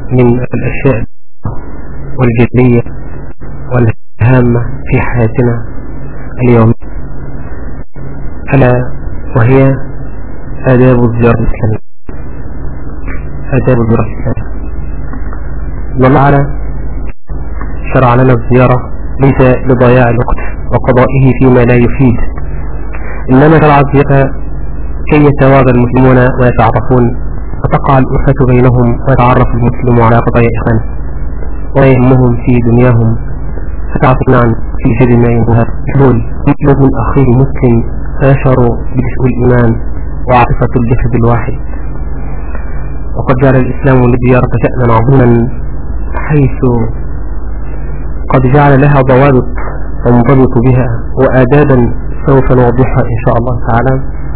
من الأشياء والجدية والهامة في حياتنا اليوم ألا وهي آداب الزيارة الإسلامية آداب الزيارة الإسلامية الله على شرع لنا الزيارة ليس لضياع الوقت وقضائه فيما لا يفيد إنما شرع الزيارة كي يتواضى المسلمون ويتعرفون وتقع الألفة بينهم ويتعرف المسلم على قضايا إخوانه ويهمهم في دنياهم فتعرف معا في جد ما ينبهر حلول يطلب من أخيه مسلم فيشعر بدفء الإيمان وعاطفة الجسد الواحد وقد جعل الإسلام للزيارة شأنا عظيما حيث قد جعل لها ضوابط تنضبط بها وآدابا سوف نوضحها إن شاء الله تعالى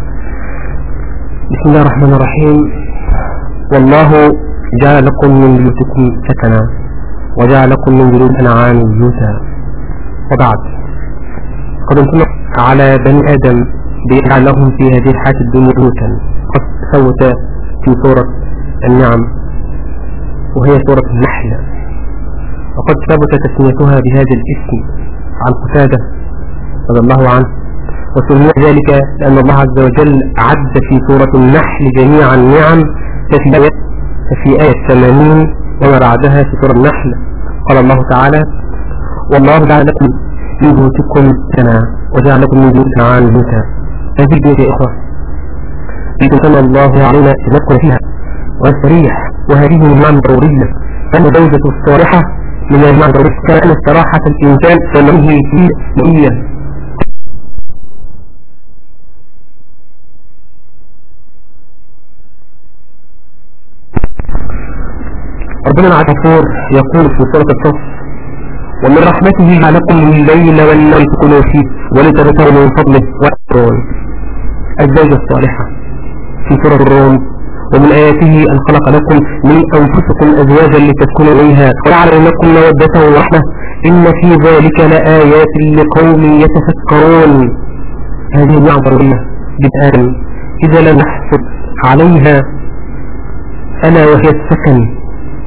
بسم الله الرحمن الرحيم والله جعل لكم من بيوتكم سكنا وجعل لكم من جلود الأنعام بيوتا وبعد قد انتم على بني آدم بيجعل لهم في هذه الحياة الدنيا بيوتا قد سوت في سورة النعم وهي سورة النحل وقد ثبت تسميتها بهذا الاسم عن قتادة رضي الله عنه وسمي ذلك لأن الله عز وجل عد في سورة النحل جميع النعم ففي آية, ففي آية 80 وما بعدها في سورة النحل قال الله تعالى والله جعل لكم من بيوتكم سنة وجعل لكم من بيوت عن بيوتا هذه البيوت يا إخوة بيت الله علينا نذكر فيها والسريح وهذه من المعنى الضرورية أن زوجة الصالحة من المعنى الضروري كان استراحة الإنسان فمنه في مئية ربنا العفور يقول في سورة الصف ومن رحمته جعلكم الليل والنهار تكونوا فيه ولتبتغوا من فضله وأكرون الزوجة الصالحة في سورة الروم ومن آياته أن خلق لكم من أنفسكم أزواجا لتسكنوا إليها ويعلم لكم مودة ورحمة إن في ذلك لآيات لقوم يتفكرون هذه النعم ضرورية بالآدم إذا لم نحفظ عليها ألا وهي السكن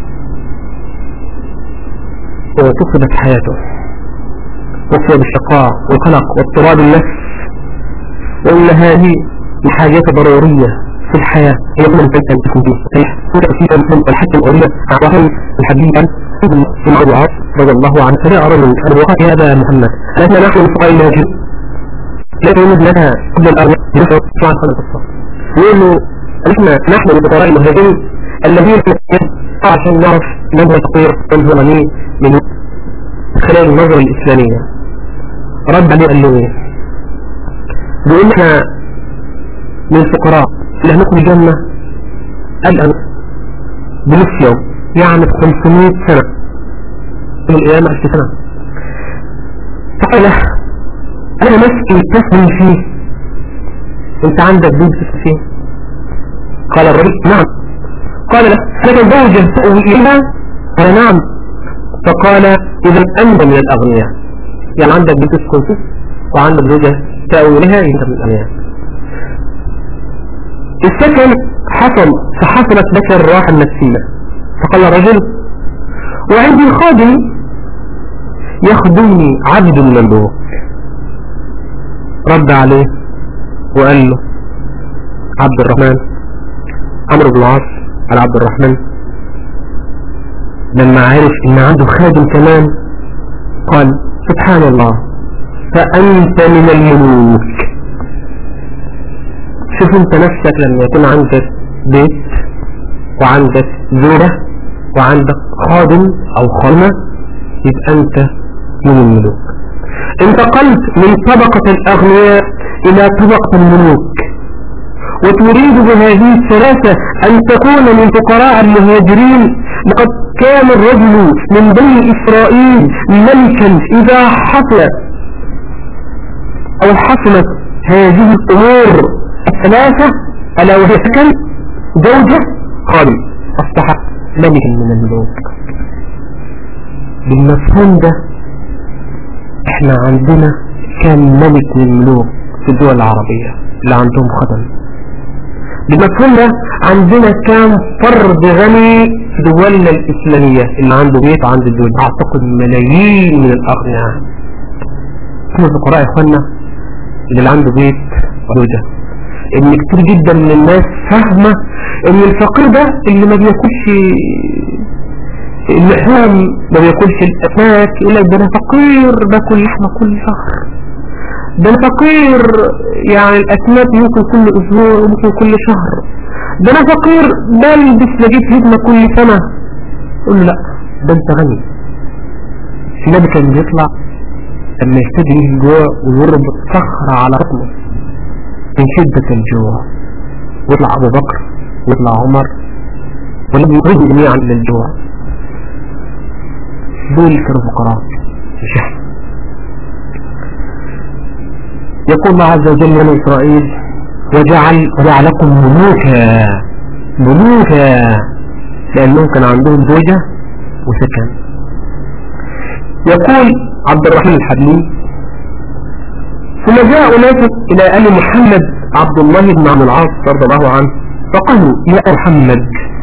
وتصبت حياته وصل بالشقاء والقلق واضطراب النفس وإن هذه الحاجات ضرورية في الحياة هي كل الفتن تكون فيه وتأثير من والحكم الأولية وهم الحبيب ابن الموضوعات رضي الله عنه فلا أرى من الوقت هذا محمد لكن نحن الفقراء اللاجئ لا يوجد لنا كل الأرض يشعر شعر خلق الصف يقول له نحن نحن الفقراء المهاجرين الذين عشان نعرف من هو الفقير ومن هو غني من خلال النظرة الإسلامية رد عليه قال له ايه بيقول احنا من الفقراء اللي هندخل الجنة قال أنا بنص يوم يعني 500 سنة من القيامة 1000 سنة فقال له أنا مسكن تسمي فيه أنت عندك بيت تسمي فيه قال الرجل نعم قال له أنا زوجة تأوي إليها قال نعم فقال إذا أنت من الأغنياء يعني عندك بيت تسكن فيه وعندك زوجة تأوي إليها أنت من الأغنياء السكن حصل فحصلت لك الراحة النفسية فقال الرجل وعندي خادم يخدمني عبد مملوك رد عليه وقال له عبد الرحمن عمرو بن العاص على عبد الرحمن لما عرف ان عنده خادم كمان قال سبحان الله فأنت من الملوك شوف انت نفسك لما يكون عندك بيت وعندك زوجة وعندك خادم او خادمة يبقى انت من الملوك انتقلت من طبقة الاغنياء الى طبقة الملوك وتريد بهذه الثلاثة ان تكون من فقراء المهاجرين لقد كان الرجل من بني اسرائيل ملكا اذا حصل او حصلت هذه الامور الثلاثة ألا وهي سكن زوجة خادم أصبح ملك من الملوك بالمفهوم ده احنا عندنا كان ملك من الملوك في الدول العربية اللي عندهم خدم بالمفهوم ده عندنا كام فرد غني في دولنا الإسلامية اللي عنده بيت وعنده الدول أعتقد ملايين من الأغنياء كم الفقراء يا إخوانا اللي عنده بيت وزوجة إن كتير جدا من الناس فاهمة إن الفقير ده اللي ما بياكلش اللحام ما بياكلش الأسماك يقول لك ده أنا فقير باكل لحمة كل شهر ده أنا فقير يعني الأسماك ممكن كل أسبوع وممكن كل شهر ده أنا فقير بلبس لقيت هدمة كل سنة قول له لا ده أنت غني النبي كان بيطلع لما يشتدي الجوع ويربط صخرة على بطنه من شدة الجوع ويطلع أبو بكر ويطلع عمر ولم يخرجوا جميعا للجوع دول كانوا فقراء مش احنا يقول الله عز وجل من إسرائيل وجعل وجعلكم ملوكا ملوكا لأنهم كان عندهم زوجة وسكن يقول عبد الرحمن الحبلي ثم جاء أناس إلى آل محمد عبد الله بن عبد العاص رضي الله عنه فقالوا يا محمد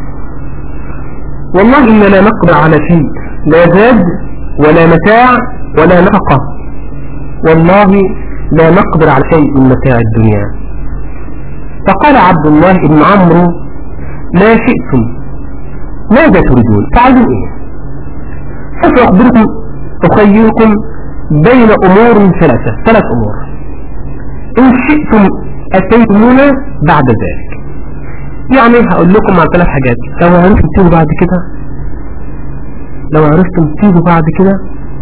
والله إننا لا نقدر على شيء لا زاد ولا متاع ولا نفقة والله لا نقدر على شيء من متاع الدنيا فقال عبد الله بن عمرو ما شئتم ماذا تريدون فعلوا ايه سوف أخبركم أخيركم بين أمور ثلاثة ثلاث أمور إن شئتم أتيتمونا بعد ذلك يعني هقول لكم عن ثلاث حاجات لو عرفتم تيجوا بعد كده لو عرفتم تيجوا بعد كده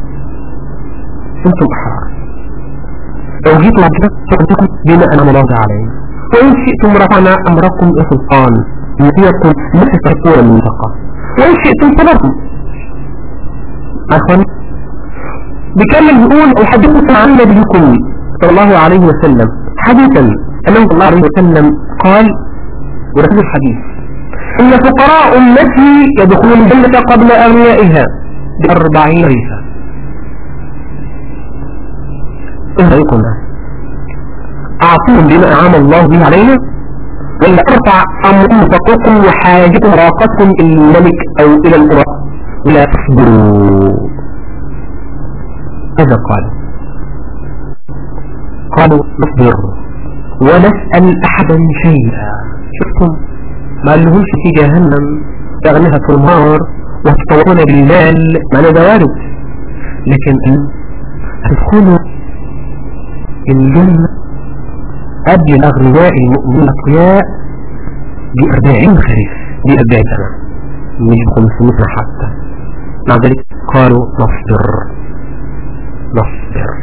انتم أحرار لو جيتوا بعد كده فأنتكم بما أنا مراجع عليه وإن شئتم رفعنا أمركم إلى سلطان يطيعكم مثل تركون المنطقة وإن شئتم صبرتم أخواني بكلم بيقول أحدثكم عن نبيكم صلى الله عليه وسلم حديثا أنه صلى الله عليه وسلم قال ورسول الحديث إن فقراء أمتي يدخلون الجنة قبل أغنيائها بأربعين ريفا إيه رأيكم أعطيهم بما أعام الله به علينا ولا أرفع أنفقكم وحاجتكم راقتكم إلى الملك أو إلى القرى ولا تصبروا ماذا قالوا قالوا نصبر ونسأل أحدا شيئا شفتم ما لهمش في جهنم تغنيها في النار وتطورون بالمال ما ده وارد لكن تدخلوا الجنة قبل الأغنياء المؤمنين الأقوياء بأربعين خريف بأربعين سنة مش بخمسمائة حتى مع ذلك قالوا نصبر نصبر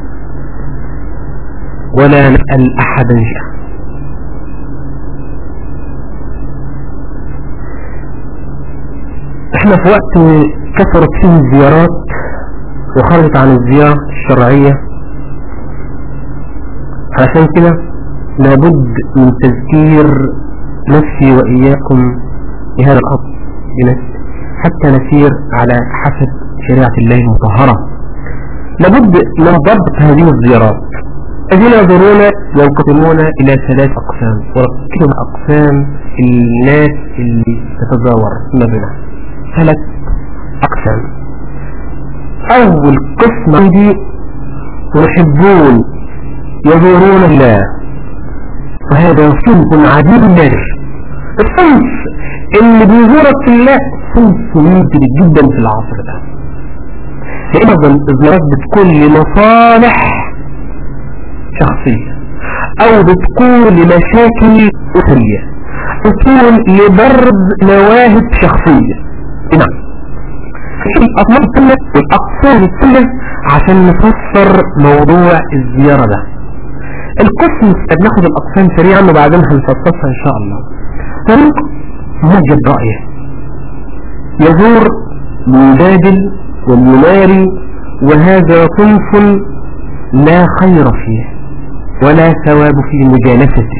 ولا نسأل أحدا شيئا احنا في وقت كثرت فيه الزيارات وخرجت عن الزيارة الشرعية عشان كده لابد من تذكير نفسي وإياكم بهذا الأمر حتى نسير على حسب شريعة الله المطهرة لابد من ضبط هذه الزيارات الذين يزورون ينقسمون إلى ثلاث أقسام وركزوا أقسام الناس اللي تتزاور ما بينها ثلاث أقسام أول قسم عندي يحبون يزورون الله وهذا صنف عديد الناس الصنف اللي بيزورك في الله صنف ممكن جدا في العصر ده لأن الزيارات بتكون لمصالح شخصية أو بتكون لمشاكل أسرية بتكون لبرد مواهب شخصية نعم الأطمار الثانية والأقسام الثانية عشان نفسر موضوع الزيارة ده القسم بناخد الأقسام سريعا وبعدين هنفصلها إن شاء الله طريق مجد رأيه يزور المجادل والمناري وهذا صنف لا خير فيه ولا ثواب في مجالسته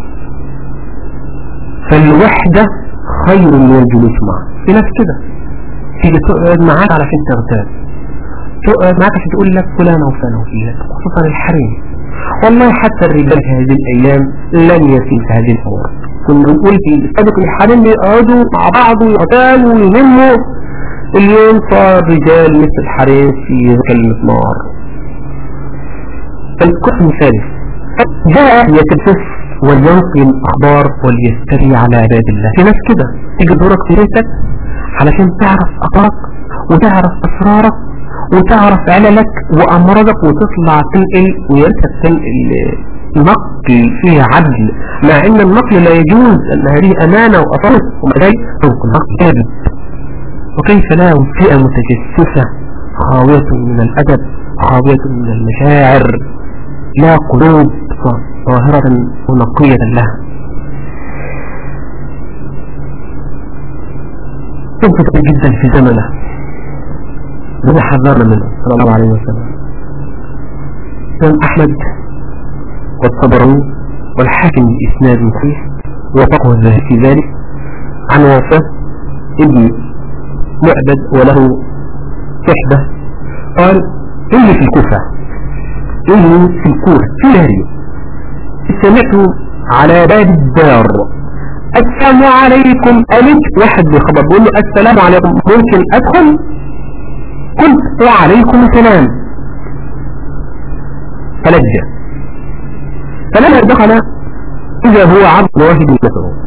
فالوحدة خير من الجلوس معه في ناس كده تيجي تقعد معاك علشان تغتاب تقعد معاك عشان تقول لك فلانة وفلانة وفيها خصوصا الحريم والله حتى الرجال في هذه الأيام لن يسير في هذه الأمور كنا نقول في السابق الحريم بيقعدوا مع بعض ويقتالوا ويلموا اليوم صار رجال مثل الحريم في كلمة نار فالكفر مثالي جاء يتبسس ولينقي الأخبار وليستري على عباد الله في ناس كده تيجي دورك في بيتك علشان تعرف أخبارك وتعرف أسرارك وتعرف عللك وأمراضك وتطلع تنقل ويرتب تنقل نقل فيه عدل مع ان النقل لا يجوز ان هذه امانة واطارس وما ذلك ممكن نقل كاذب وكيف لا فئة متجسسة خاوية من الادب خاوية من المشاعر لا قلوب ظاهرة ونقية لها تنفق جدا في زمنه وده حذرنا منه صلى الله عليه وسلم كان أحمد والطبراني والحاكم بإسناد صحيح وفقه الذهب في ذلك عن وفاة ابن معبد وله صحبة قال إني في الكوفة إني في الكوفة في نهري سمعت على باب الدار السلام عليكم ألف واحد بخبر بيقول له السلام عليكم ممكن أدخل قلت وعليكم السلام فلجأ فلما دخل إذا هو عبد الله بن مسعود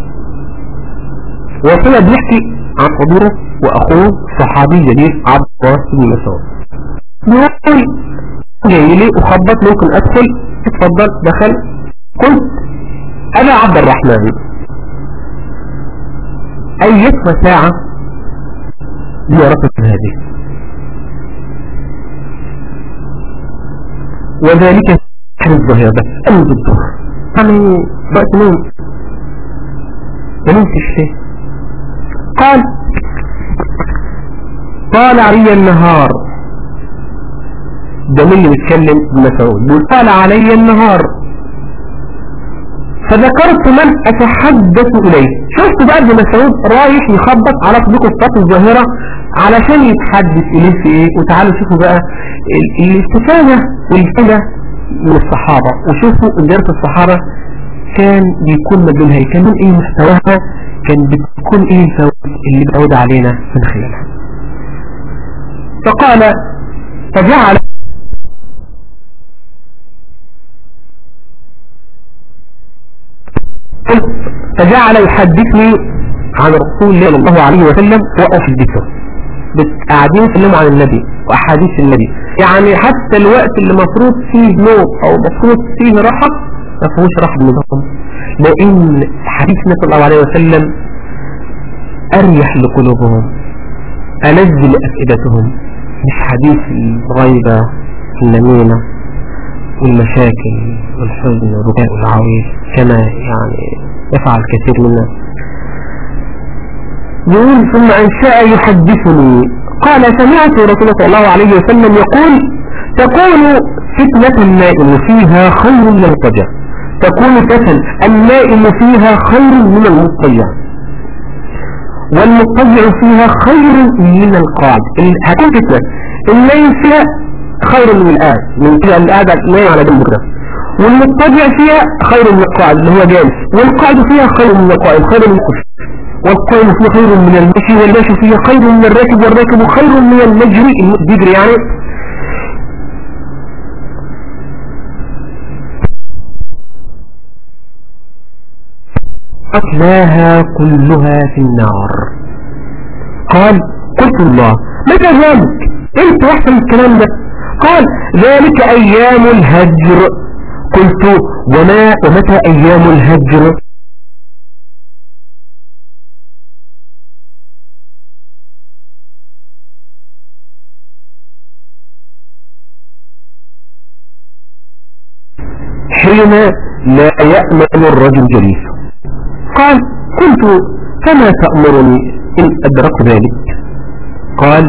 وصل بيحكي عن حضوره وأخوه صحابي جليل عبد الله بن مسعود بيقول جاي لي وخبط ممكن أدخل اتفضل دخل قلت أنا عبد الرحمن أيتها ساعة زيارتك هذه وذلك حين الظهير بس أمد الظهر يعني وقت نوم ونمت الشيء قال طال علي النهار ده مين اللي بيتكلم مسعود بيقول طال علي النهار فذكرت من أتحدث إليه شفت بقى ابن مسعود رايح يخبط على صديقه الصف الظاهرة علشان يتحدث إليه في إيه وتعالوا شوفوا بقى الاستفادة والفائدة من الصحابة وشوفوا إدارة الصحابة كان بيكون مدلها كان من إيه محتواها كان بتكون إيه الفوائد اللي بتعود علينا من خلالها فقال فجعل فجعل يحدثني عن رسول الله صلى الله عليه وسلم وأحدثه قاعدين يتكلموا عن النبي وأحاديث النبي يعني حتى الوقت اللي مفروض فيه نوم أو مفروض فيه راحة ما فيهوش راحة بنظام لأن حديث النبي صلى الله عليه وسلم أريح لقلوبهم ألذ لأفئدتهم مش حديث الغيبة النميمة والمشاكل والحزن والرجاء والعويل كما يعني يفعل كثير منا يقول ثم أن شاء يحدثني قال سمعت رسول الله صلى الله عليه وسلم يقول تكون فتنة النائم فيها خير من المضطجع تكون فتن النائم فيها خير من المضطجع والمضطجع فيها خير من القاعد هتكون فتنة النائم فيها خير من الآن من كده القاعد نايم على جنب كده والمضطجع فيها خير من القاعد اللي هو جالس والقاعد فيها خير من القائم خير من القف والقائم فيه خير من المشي والمشي فيه خير من الراكب والراكب خير من المجري بيجري يعني أتلاها كلها في النار قال قلت الله متى ذلك انت واحسن الكلام ده قال ذلك ايام الهجر قلت وما ومتى ايام الهجر حين لا يأمن الرجل جليسه قال كنت فما تأمرني إن أدرك ذلك قال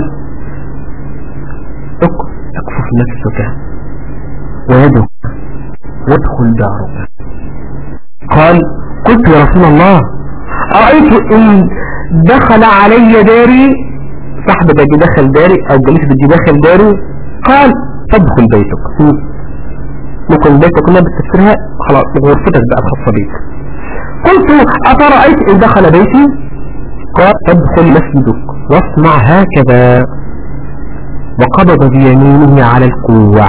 اكفف نفسك ويدك وادخل دارك قال قلت يا رسول الله أرأيت إن دخل علي داري صاحب بدي دخل داري أو جليس بدي دخل داري قال فادخل بيتك ممكن بيتك كلها بتفسرها خلاص غرفتك بقى الخاصة بيك قلت أفرأيت إن دخل بيتي قال ادخل مسجدك واصنع هكذا وقبض بيمينه على الكوع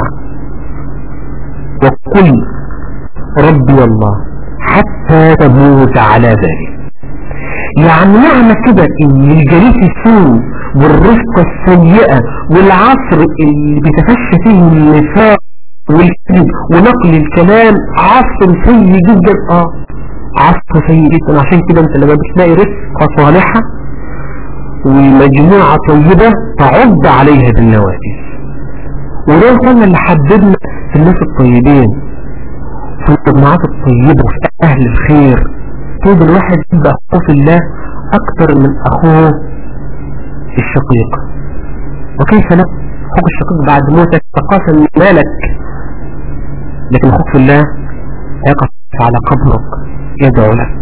وقل ربي الله حتى تموت على ذلك يعني معنى كده ان الجليس السوء والرفقة السيئة والعصر اللي بتفشى فيه النفاق والكذب ونقل الكلام عصر سيء جدا اه عصر سيء جدا عشان كده انت لما بتلاقي رفقة صالحة ومجموعة طيبة تعض عليها بالنوادي وده كان اللي حببنا في الناس الطيبين في المجموعات الطيبة وفي أهل الخير طيب الواحد يبقى أخوه في الله أكثر من أخوه الشقيق وكيف لا أخوك الشقيق بعد موتك تقاسم مالك لكن أخوك في الله يقف على قبرك يدعو لك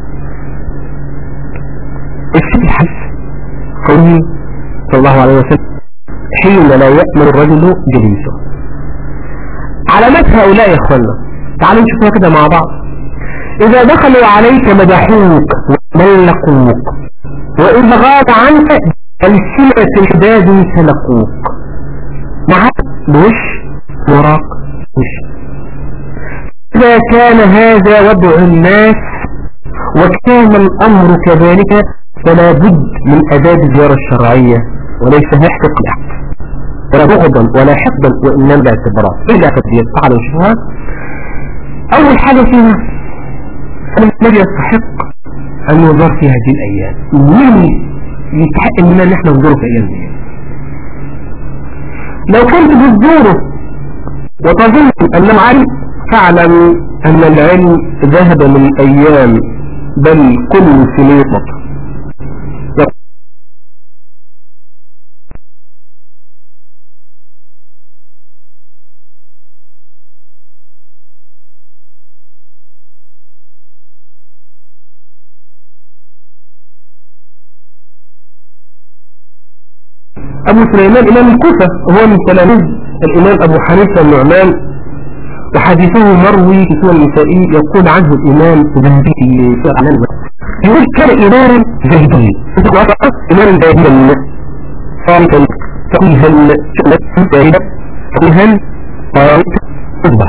الشيء الحس قوله صلى الله عليه وسلم حين لا يأمن الرجل جليسه علامات هؤلاء يا اخوانا تعالوا نشوفها كده مع بعض إذا دخلوا عليك مدحوك وملقوك وإذا غاب عنك ألسنة الحداد سلقوك معك بوش وراك وش إذا كان هذا وضع الناس وكان الأمر كذلك فلا بد من أداب الزيارة الشرعية وليس هحقق لحق ولا بغضا ولا حقدا وإنما باعتبارات إيه الآفات دي تعالوا نشوفها أول حاجة فيها أن الذي يستحق أن يزار في هذه الأيام مين يستحق مننا أن احنا نزوره في أيام دي لو كنت بتزوره وتظن أنه عارف فاعلم أن العلم ذهب من الأيام بل كل سنين مطر أبو سليمان إمام الكوفة وهو من تلاميذ الإمام أبو حنيفة النعمان وحديثه مروي في سنة النسائي يقول عنه الإمام ذهبي في أعلان يقول كان إماما زاهديا إماما زاهديا صامتا فقيها شؤلة زاهدة فقيها طارت قدوة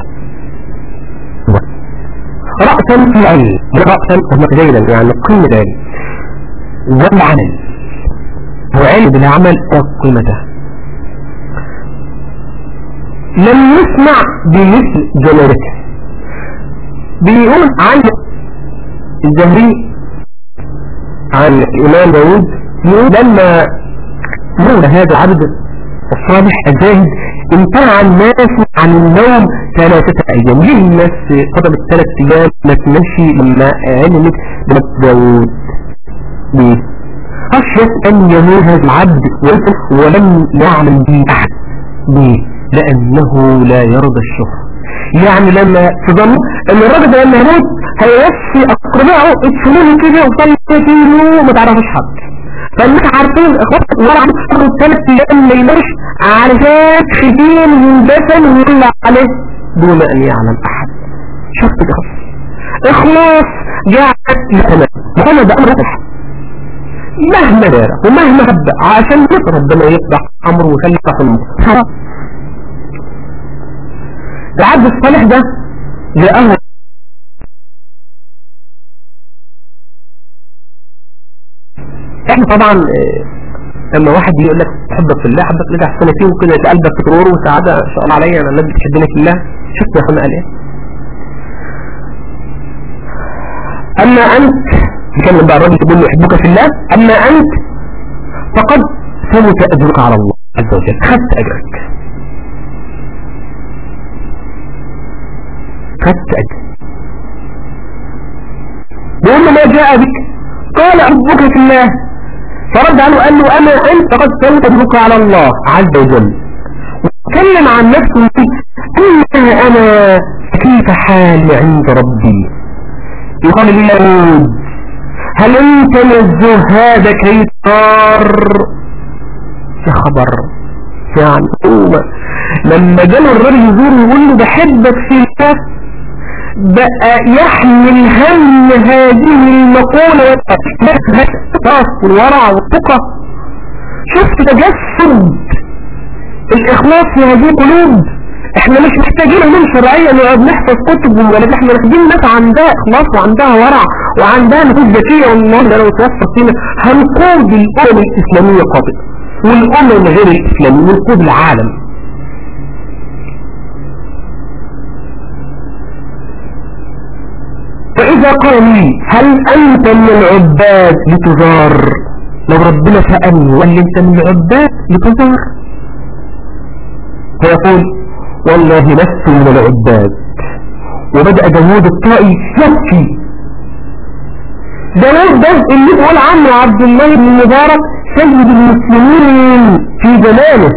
رأسا في العلم رأسا ومقديلا يعني قيمة ذلك والعمل وعلم بالعمل وقيمته لم يسمع بمثل جلالته بيقول عن الزهري عن الإمام داود يقول لما مر هذا العبد الصالح الزاهد امتنع الناس عن النوم ثلاثة أيام ليه الناس قدمت ثلاث أيام ما تمشي لما علمت بنت داود ليه خشية أن يموت هذا العبد ولم يعمل به أحد ليه؟ لأنه لا يرضى الشهر يعني لما تظن ان الراجل ده لما يموت هيوفي اقربائه اتفلوه كده وصلي كيلو وما تعرفش حد فانك عارفين اخواتك ولا عم تاخد ثلاث ايام ما يمرش علشان خدين ويندفن ويطلع عليه دون ان يعلم احد شفت ده اخلاص جاءت لتمام محمد ده امر واضح مهما دار ومهما هبأ عشان ربنا يفتح امره ويخلي يفتح الموت العبد الصالح ده جاءه احنا طبعا لما واحد يقول لك تحبك في الله حبك لك سنتين وكده قلبك ترور وسعادة ان شاء الله عليا انا الناس بتحبني في الله شفت يا اخوانا قال ايه اما انت يكلم بقى الراجل تقول له يحبك في الله أما أنت فقد ثبت أجرك على الله عز وجل خدت أجرك خدت أجرك بيقول له ما جاء بك قال أحبك في الله فرد عنه قال له أما أنت فقد ثبت أجرك على الله عز وجل وتكلم عن نفسه أنا أنا كيف حالي عند ربي يقال لي يا هل انت من هذا كي صار يا خبر يعني هو لما جاله الراجل يزور يقول له بحبك في الله بقى يحمل هم هذه المقولة والإخلاص والورع والثقة شفت تجسد الإخلاص في هذه القلوب احنا مش محتاجين علوم شرعية نقعد نحفظ كتب ولا احنا محتاجين ناس عندها اخلاص وعندها ورع وعندها نفوذ ذكية والله ده لو توفر فينا هنقود الامم الاسلامية قبل والامم غير الاسلامية ونقود العالم فاذا قال لي هل انت من العباد لتزار لو ربنا سألني وقال لي انت من العباد لتزار فيقول والله لست من العباد وبدأ داود الطائي يبكي داود ده اللي بيقول عنه عبد الله بن مبارك سيد المسلمين في زمانه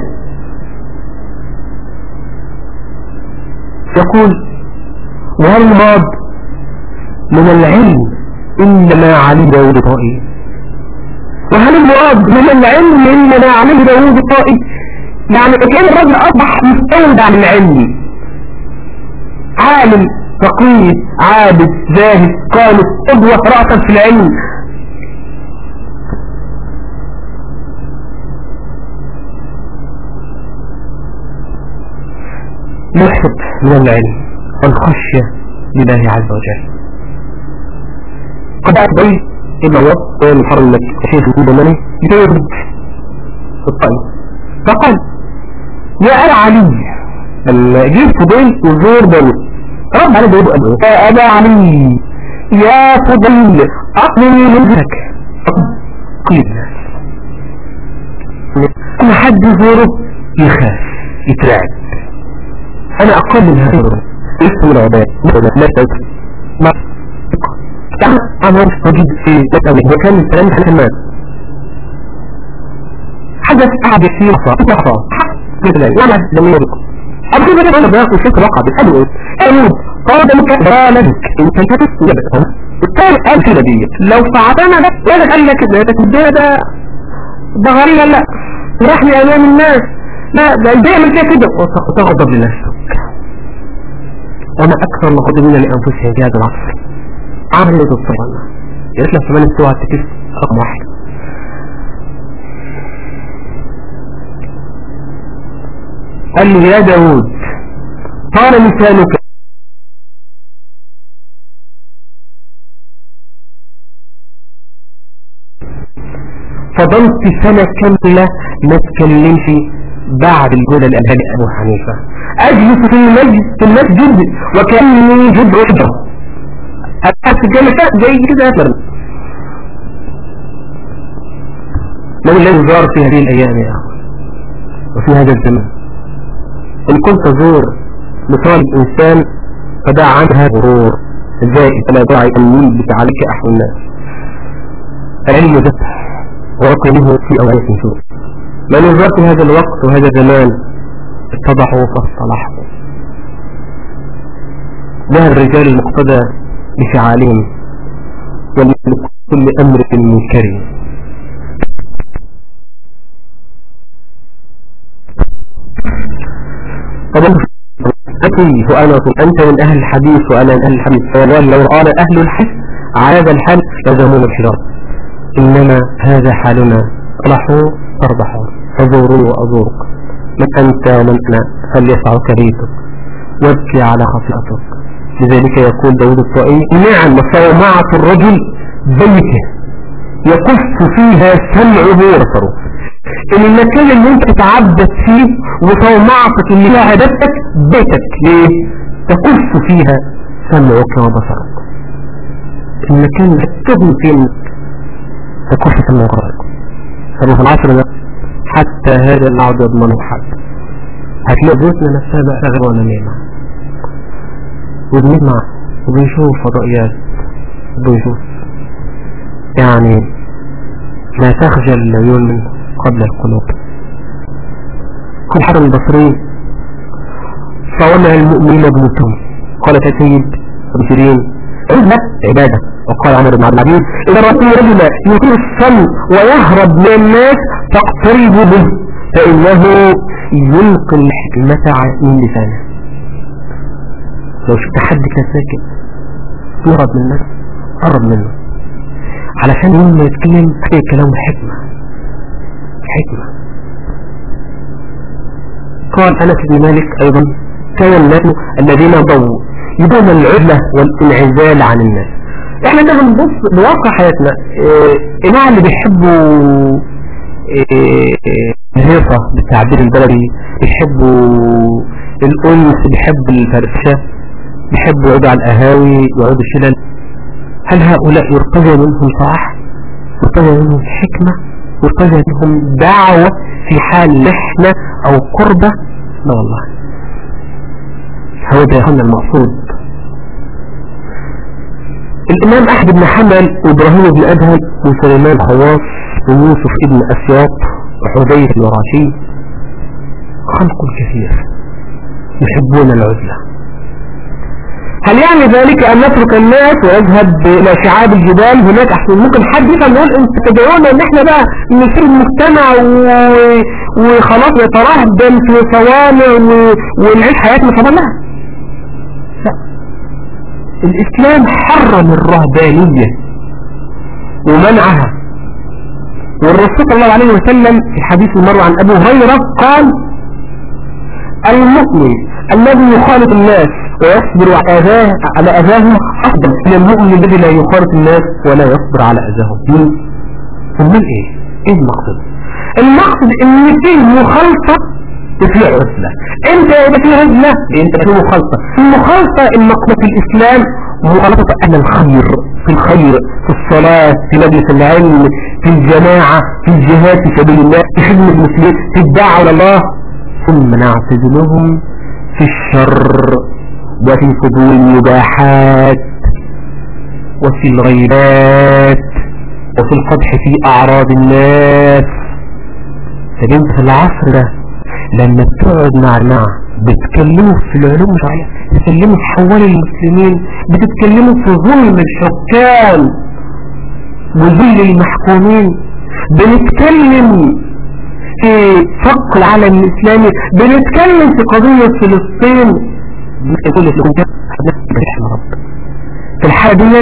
يقول والماض من العلم إنما علي داود طائي وهل المراد من العلم إنما علي داود طائي يعني كان الرجل أصبح مستند عن العلم عالم فقيه عابد زاهد قانت قدوة رأسا في العلم محب من العلم والخشية لله عز وجل قد أتبعي إلا الله المحرم لك شيخ في مني يتوجد الطيب فقال يا أبا علي جيب فضيل وزور بني رب على بيده قال يا أبا علي يا فضيل أقلني منك قيل كل حد يزوره يخاف يترعب أنا أقل من هذا اسم العباد لا تنسى ما أمر وجد في تتوي وكان السلام حكمات حدث أحد في مصر مثل ولا دميركم أبو بكر أنا بياخد شكل وقع بالحلو أمود قال لك بالك انت كتبت يبقى الثاني قال كده دي لو فعلنا ده ولا قال لك ده ده ده ده غريبة لا راح لي امام الناس لا ده بيعمل كده كده وتغضب لنفسك وما اكثر المغضبين لانفسهم في هذا العصر عمل ايه تصور يا ريت لو كمان استوى التكيف رقم واحد قال لي يا داود طال لسانك فضلت سنة كاملة ما تكلمش بعد الهدى الألهاني أبو حنيفة أجلس في المسجد في المسجد وكأني جد عجرة أبقى الجلسات زي كده أفضل من الذي زار في هذه الأيام يا أخوة وفي هذا الزمن إن كنت تزور لطالب إنسان فدع عنها غرور زائد فلا داعي أن يلبس عليك أحد الناس العلم ذبح وعقله في أوقات شوف من نظر في هذا الوقت وهذا الزمان اتضحوا فاصطلحوا ده الرجال المقتدى بفعالهم ولكل أمر منكر أتي وأنا أنت من أهل الحديث وأنا من أهل الحديث فوالله لو رآنا أهل الحديث على هذا الحال يزمون الحجار إنما هذا حالنا صلحوا تربحوا فزوروا وأزورك من أنت ومن أنا فليسعك ريتك وابكي على خطيئتك لذلك يقول داود الطائي نعم صومعة الرجل بيته يقف فيها سمعه وبصره ان المكان اللي انت تتعبد فيه وصومعتك اللي فيها عبادتك بيتك ليه تكف فيها سمعك وبصرك المكان اللي تبني فيه تكف سمعك وبصرك فما في العصر ده حتى هذا العود يضمنه حد هتلاقي بيوتنا نفسها بقى غير ولا نعمة وبنسمع وبنشوف فضائيات وبنشوف يعني لا تخجل العيون منه قبل القلوب قال حرم البصري فوضع المؤمنين ابنتهم قال سيد بشرين عزة عبادة وقال عمر بن عبد العزيز إذا رأيتم رجلا يطير الصم ويهرب من الناس فاقتربوا به فإنه يلقي الحكمة من لسانه لو شفت حد كان ساكت تهرب من الناس قرب منه علشان يوم ما يتكلم هتلاقي كلامه حكمة حكمة قال أنس بن مالك أيضا كان الناس الذين ضووا يدوم العزلة والانعزال عن الناس احنا ده بنبص بواقع حياتنا إيه النوع اللي بيحبوا إيه الهيصة بالتعبير البلدي بيحبوا الأنس بيحبوا الفرشة بيحبوا يقعدوا على القهاوي يقعدوا شلل هل هؤلاء يرتجى منهم صلاح يرتجى منهم حكمة يرتجى منهم دعوة في حال لحنة أو قربة لا والله هو ده يخلنا المقصود الإمام أحمد بن حنبل وإبراهيم بن أدهم وسليمان الخواص ويوسف ابن أسياط وحذيفة الوراشي خلق كثير يحبون العزلة هل يعني ذلك أن نترك الناس ونذهب إلى شعاب الجبال هناك أحسن ممكن حد يفهم يقول أنت تدعونا أن احنا بقى نسير المجتمع و... وخلاص نترهبن في صوامع و... ونعيش حياتنا طبعا لا لا الإسلام حرم الرهبانية ومنعها والرسول صلى الله عليه وسلم في حديث المروي عن أبو هريرة قال المؤمن الذي يخالط الناس ويصبر أذاه على أذاهم أفضل من المؤمن الذي لا يخالط الناس ولا يصبر على أذاهم ثم إيه؟ إيه المقصد؟ المقصد إن فيه مخالطة وفيه عزلة أنت إذا فيه عزلة أنت فيه مخالطة المخالطة المقصد في الإسلام مخالطة أهل الخير في الخير في الصلاة في مجلس العلم في الجماعة في الجهاد في سبيل الله في خدمة المسلمين في الدعوة لله ثم نعتزلهم في الشر وفي فضول المباحات وفي الغيبات وفي القدح في أعراض الناس فجنت في العصر ده لما بتقعد مع الجماعة بتكلموا في العلوم الشرعية بتكلموا في حوال المسلمين بتتكلموا في ظلم الحكام وذل المحكومين بنتكلم في فق العالم الإسلامي بنتكلم في قضية فلسطين يقول لك لكم رحمة رب في الحالة ديت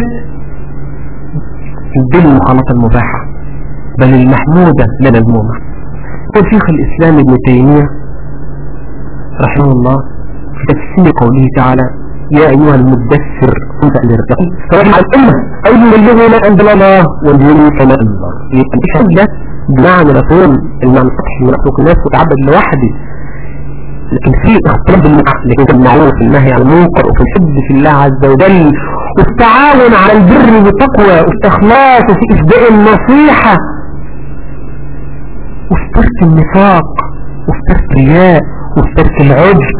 الدين المخالطة المباحة بل المحمودة لا مذمومة يقول شيخ الإسلام ابن تيمية رحمه الله في تفسير قوله تعالى يا أيها المدثر كنت الارتقي فرحمة الأمة أي يبلغوا ما أنزل الله والدين كما أنزل الله يبقى ده بمعنى مفهوم المعنى السطحي من أخلق الناس وتعبد لوحدي لكن في اختلاف بالمعنى لكن في المعروف النهي عن المنكر وفي الحب في الله عز وجل والتعاون على البر والتقوى والإخلاص وفي إسداء النصيحة وفي ترك النفاق وفي ترك الرياء وفي ترك العجب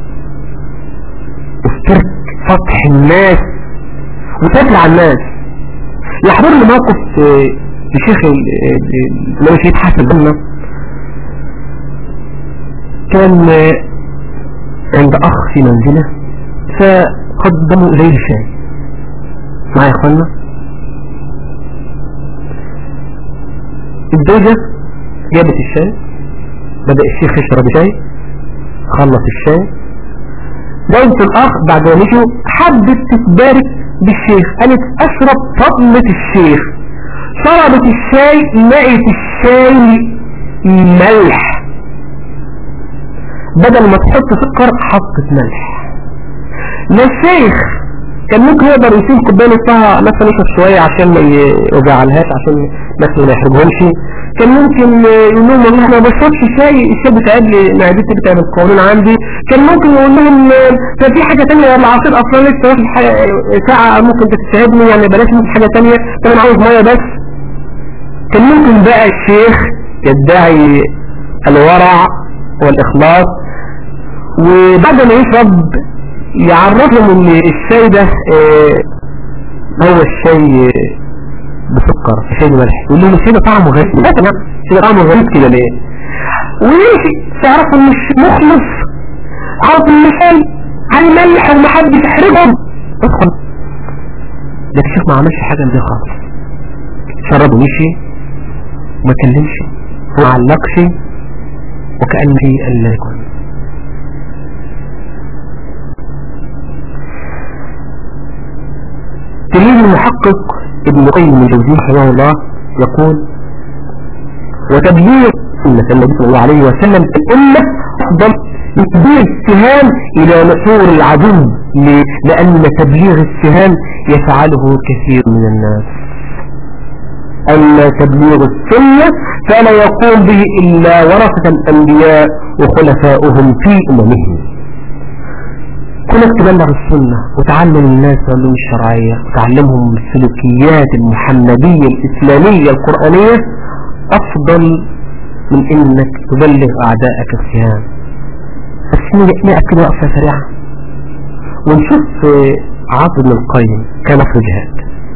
وفي ترك فتح الناس وتبلع الناس يحضر لي موقف لشيخ لو شيخ حسن بنا كان عند أخ في منزله فقدموا إليه الشاي معايا يا أخوانا الزوجة جابت الشاي بدأ الشيخ يشرب شاي خلص الشاي زوجة الأخ بعد ما مشوا حبت تتبارك بالشيخ قالت أشرب فضلة الشيخ شربت الشاي لقيت الشاي ملح بدل ما تحط سكر حطت ملح لا الشيخ كان ممكن يقدر يسيب كوبايه نصها مثلا يشرب شويه عشان ما يوجعلهاش عشان مثلا ما يحرجهمش كان ممكن يقول لهم والله انا ما بشربش شاي الشاي بتعب لي معدتي بتعب القولون عندي كان ممكن يقول لهم ده في حاجه ثانيه العصير اصلا لسه ساعه ممكن تتعبني يعني بلاش ممكن حاجه ثانيه انا عاوز ميه بس كان ممكن بقى الشيخ يدعي الورع والإخلاص وبعد ما يشرب يعرفهم ان الشاي ده اه هو الشاي بسكر الشاي بملح يقول لهم الشاي ده طعمه غريب لا تمام الشاي ده طعمه غريب كده ليه ويمشي تعرفوا مش مخلص عاوز المثال على الملح ومحدش يحرجهم ادخل ده الشيخ ما عملش حاجه من دي خالص شرب ومشي وما كلمش وما علقش وكأن شيء لا يكون تلميذ المحقق ابن قيم الجوزي رحمه الله يقول وتبليغ سنة النبي صلى الله عليه وسلم في الأمة أفضل من تبليغ السهام إلى نحور العدو لأن تبليغ السهام يفعله كثير من الناس أما تبليغ السنة فلا يقوم به إلا ورثة الأنبياء وخلفاؤهم في أممهم كونك تبلغ السنة وتعلم الناس العلوم الشرعية وتعلمهم السلوكيات المحمدية الإسلامية القرآنية أفضل من إنك تبلغ أعدائك السهام بس نقف كده وقفة سريعة ونشوف عاصم بن القيم كان في جهاد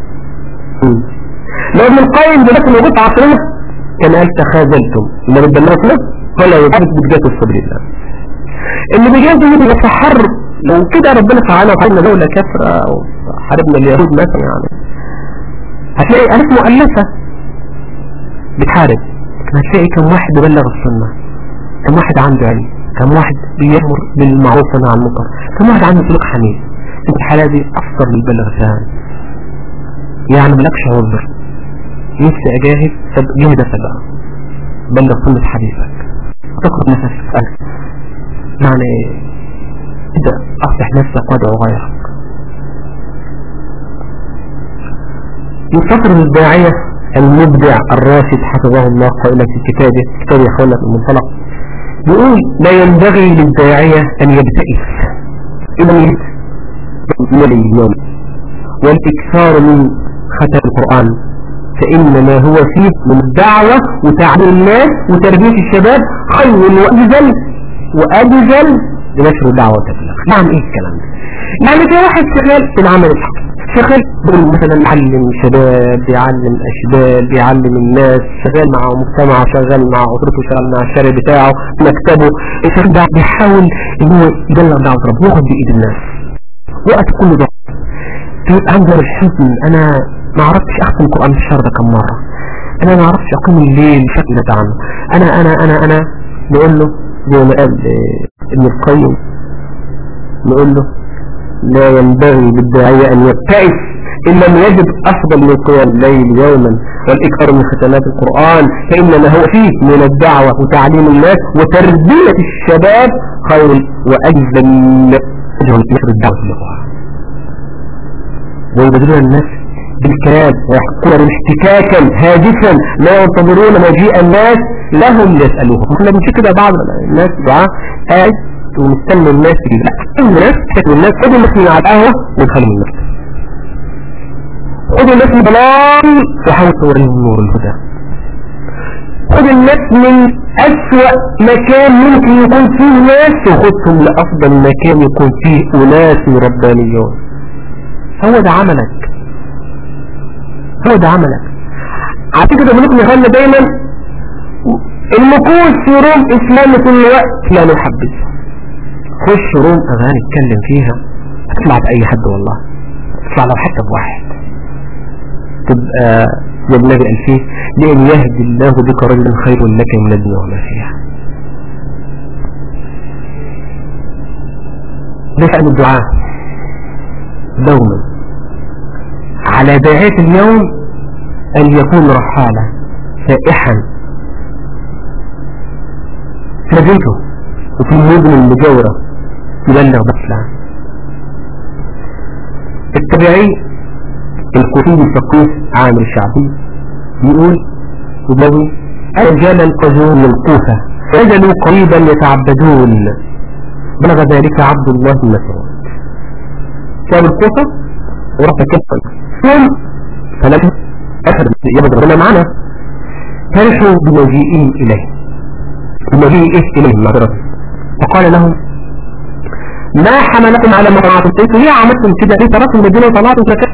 لو ابن القيم دلوقتي موجود في عصرنا كان قال تخاذلتم اللي بتبلغوا ولا يجب بجهاد الصبر الله اللي بجهاد اللي بيتحر لو كده ربنا تعالى وحرمنا دولة كافرة أو حاربنا اليهود مثلا يعني هتلاقي ألف مؤلفة بتحارب لكن هتلاقي كم واحد ببلغ السنة كم واحد عنده علم كم واحد بيأمر بالمعروف ونهى عن المنكر كم واحد عنده سلوك حميد انت الحالة دي أفضل من البلغ الثاني يعني ملكش عذر نفسي أجاهد طب جهدك بقى بلغ سنة حديثك تقرب نفسك يعني ابدأ أصلح نفسك وادعو غيرك ينتصر الداعية المبدع الراشد حفظه الله قائلا في كتابه كتاب يا المنطلق يقول لا ينبغي للداعية أن يبتئس إذا من اليوم والإكثار من ختم القرآن فإن ما هو فيه من الدعوة وتعليم الناس وتربية الشباب خير وأجزل وأجزل لنشر الدعوة والتبليغ نعم ايه الكلام ده يعني في واحد شغال في العمل الحقيقي شغال مثلا يعلم شباب بيعلم اشباب بيعلم الناس شغال مع مجتمعه شغال مع اسرته شغال مع الشارع بتاعه مكتبه الشغال ده بيحاول ان هو يبلغ دعوه ربنا ياخد بايد الناس وقت كل ده تبقى عنده الحزن انا ما عرفتش اختم القران في الشهر ده كم مره انا ما عرفتش اقوم الليل بشكل ده عنه انا انا انا انا نقول له زي ما قال ابن القيم نقول له لا ينبغي للداعية أن يبتعث إن لم يجد أفضل من قيام الليل يوما والإكثر من ختمات القرآن فإن ما هو فيه من الدعوة وتعليم الناس وتربية الشباب خير وأجزل أجل نشر الدعوة لله ويبدلون الناس بالكلام ويحكون احتكاكا هادفا لا ينتظرون مجيء الناس لهم يسألوهم احنا بنشوف كده بعض الناس دعاء قاعد ومستنى الناس تجي لا الناس تشكل الناس خدوا الناس من على القهوة وادخلوا من الناس خدوا الناس من ضلال وحاول توريهم نور الهدى خد الناس من أسوأ مكان ممكن يكون فيه ناس وخدهم لأفضل مكان يكون فيه أناس ربانيون هو ده عملك هو ده عملك عشان كده بنقول نغنى دايما المكوس في روم اسلامي كل وقت لا نحبذ خش روم اغاني اتكلم فيها اطلع باي حد والله اطلع لو حتى بواحد تبقى زي النبي قال فيه لان يهدي الله بك رجلا خير لك من الدنيا وما فيها ده شأن الدعاء دوما على داعية اليوم أن يكون رحالة سائحا في بيته وفي المدن المجاورة يبلغ بسلام التبعي الكوفي الفقيه عامر الشعبي يقول يبوي رجالا قزون من الكوفة فنزلوا قريبا يتعبدون بلغ ذلك عبد الله المسعود كان الكوفة ورفع كفا ثم فلم أخذ يبدو ربنا معنا فرحوا بمجيئهم إليه بمجيئه إليه معذرة فقال لهم ما حملكم على ما صنعتم انتوا ليه عملتم كده ليه تركتم المدينة وطلعتم زكاة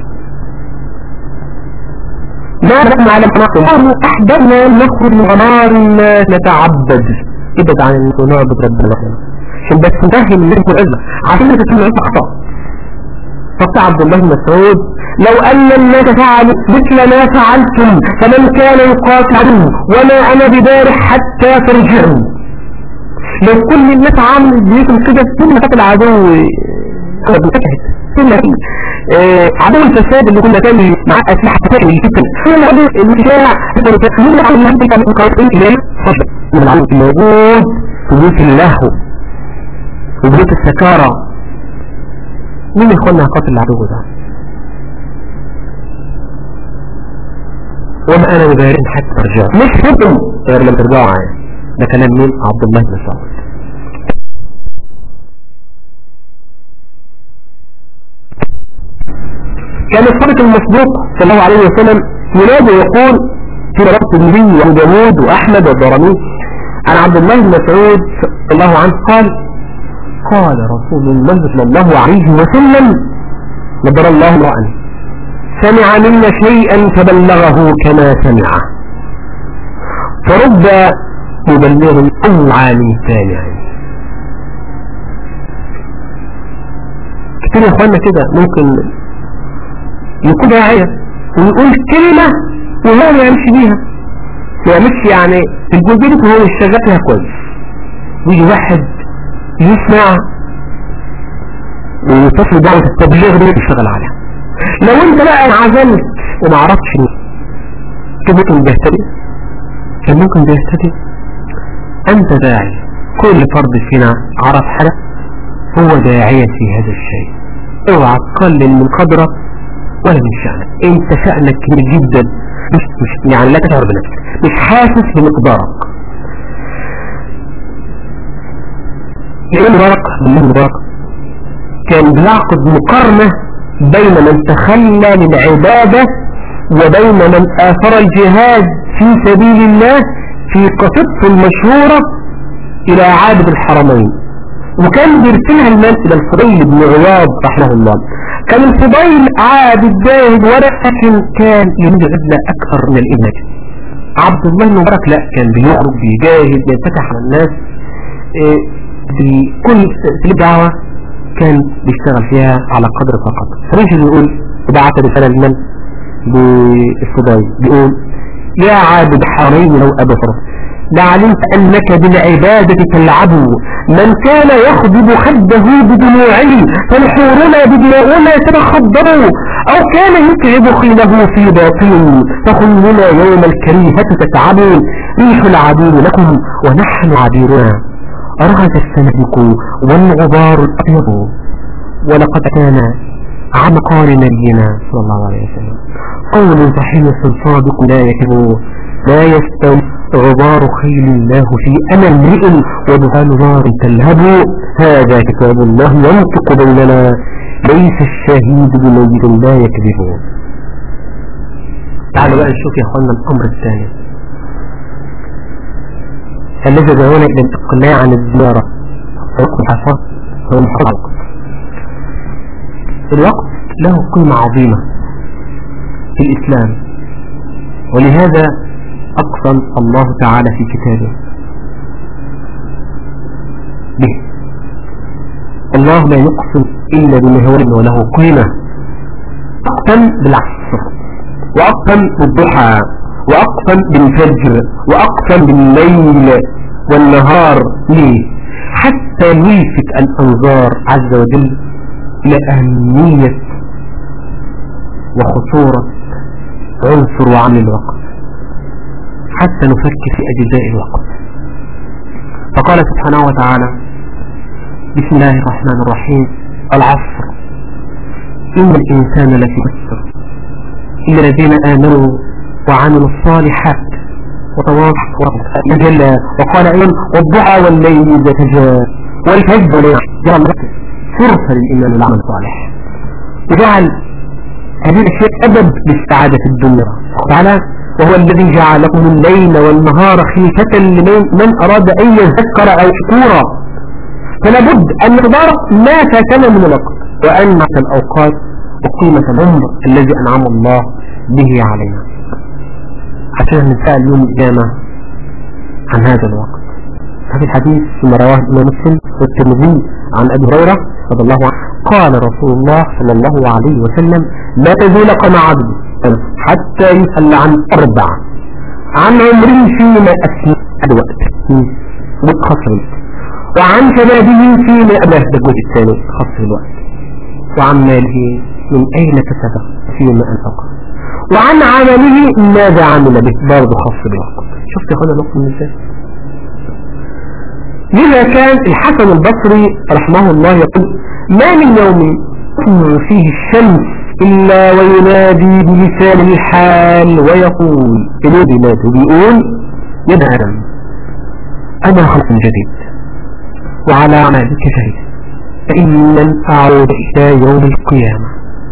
ما حملكم على ما صنعتم قالوا أحببنا نخرج من غمار الناس نتعبد ابعد عن نعبد ربنا عشان بس نفهم اللي انتوا العزة عشان تكون عزة خطأ فقط عبد الله مسعود لو أن الناس فعلوا مثل ما فعلتم فمن كان يقاتل وما أنا ببارح حتى ترجعوا لو كل الناس عامل بيكم كده ثم فات العدو ثم آه، عدو الفساد اللي كنا كان معاه اسلحه تفاعل جدا هو عدو الشارع من العدو اللي كان مقاطعين اليه فضل من العدو الموجود في بيوت اللهو وبيوت السكارة مين يخلنا قتل العدو ده وما انا مبارين حتى ترجع مش حكم غير لما ترجعوا معايا ده كلام مين عبد الله بن مسعود كان الصادق المصدوق صلى الله عليه وسلم ينادي ويقول في ربط النبي وابو داوود واحمد والضرمي عن عبد الله بن مسعود رضي الله عنه قال قال رسول الله صلى الله عليه وسلم نظر الله امرأ سمع منا شيئا فبلغه كما سمعه فرب مبلغ أوعى من سامع كتير يا اخوانا كده ممكن يكون داعية ويقول كلمة وهو ما يمشي بيها ما يعملش يعني الجزء ده هو مش شغال فيها كويس يجي واحد يسمع ويتصل دعوة التبليغ دي يشتغل عليها لو انت بقى انعزلت وما عرفتش كان ممكن بيهتدي كان ممكن بيهتدي انت داعي كل فرد فينا عرف حاجة هو داعية في هذا الشيء اوعى تقلل من قدرك ولا من شأنك انت شأنك كبير جدا مش, مش يعني لا تشعر بنفسك مش حاسس بمقدارك الإمام مبارك بالله مبارك كان بيعقد مقارنة بين من تخلى للعبادة وبين من آثر الجهاد في سبيل الله في قصته المشهورة إلى عابد الحرمين وكان بيرسلها المال إلى الفضيل بن عياض رحمه الله كان الفضيل عابد جاهد ولكن كان يريد عزلة أكثر من الإبنة عبد الله بن مبارك لا كان بيعرض بيجاهد بيفتح على الناس إيه في كل في الدعوة كان بيشتغل فيها على قدر فقط فمش بيقول بعت رسالة لمن بالفضيل بيقول يا عابد حرين لو أبا فرس لعلمت أنك بالعبادة تلعب من كان يخضب خده بدموعه فالحورنا بدماؤنا تتخضروا أو كان يتعب خيله في باطل فخلنا يوم الكريهة تتعب ريح العبير لكم ونحن عبيرنا رغد السمك والغبار الأبيض ولقد كان عن قال نبينا صلى الله عليه وسلم قول صحيح صادق لا يكذب لا يستوي غبار خيل الله في أمل امرئ ودخان نار تلهب هذا كتاب الله ينطق بيننا ليس الشهيد بميت لا يكذب تعالوا بقى نشوف يا اخوانا الامر الثاني الذي دعونا الى الاقلاع عن الزيارة الحصاد هو الوقت الوقت له قيمة عظيمة في الإسلام ولهذا أقسم الله تعالى في كتابه به الله لا يقسم إلا بمهور وله قيمة أقسم بالعصر وأقسم بالضحى وأقسم بالفجر وأقسم بالليل والنهار ليه حتى يلفت الأنظار عز وجل إلى أهمية وخطورة عنصر وعمل الوقت حتى نفكر في أجزاء الوقت فقال سبحانه وتعالى بسم الله الرحمن الرحيم العصر إن الإنسان لفي خسر إلا الذين آمنوا وعملوا الصالحات وتواصوا جل وقال أيضا والضحى والليل إذا تجاه والفجر جعل فرصة للإيمان والعمل الصالح وجعل هذه الأشياء أدب للسعادة في الدنيا تعالى وهو الذي جعل لكم الليل والنهار خلفة لمن من أراد أن يذكر أو شكورا فلا بد أن نقدر ما فاتنا من الوقت وأن الأوقات وقيمة العمر الذي أنعم الله به علينا عشان نسأل يوم القيامة عن هذا الوقت هذا الحديث فيما رواه الإمام مسلم والترمذي عن أبي هريرة رضي الله عنه قال رسول الله صلى الله عليه وسلم لا تزول قم عبد حتى يسأل عن أربع عن عمره فيما أثنى الوقت متخصص وعن شبابه فيما أباه الجزء الثاني خاص الوقت وعن ماله من أين كسبه فيما أنفقه وعن عمله ماذا عمل به برضه خاص بالوقت شفت يا اخوانا نقطة من ازاي لذا كان الحسن البصري رحمه الله يقول ما من يوم فيه الشمس إلا وينادي بلسان الحال ويقول ينادي مات وبيقول يا آدم أنا خلق جديد وعلى أعمالك شهيد فإن لن أعود إلى يوم القيامة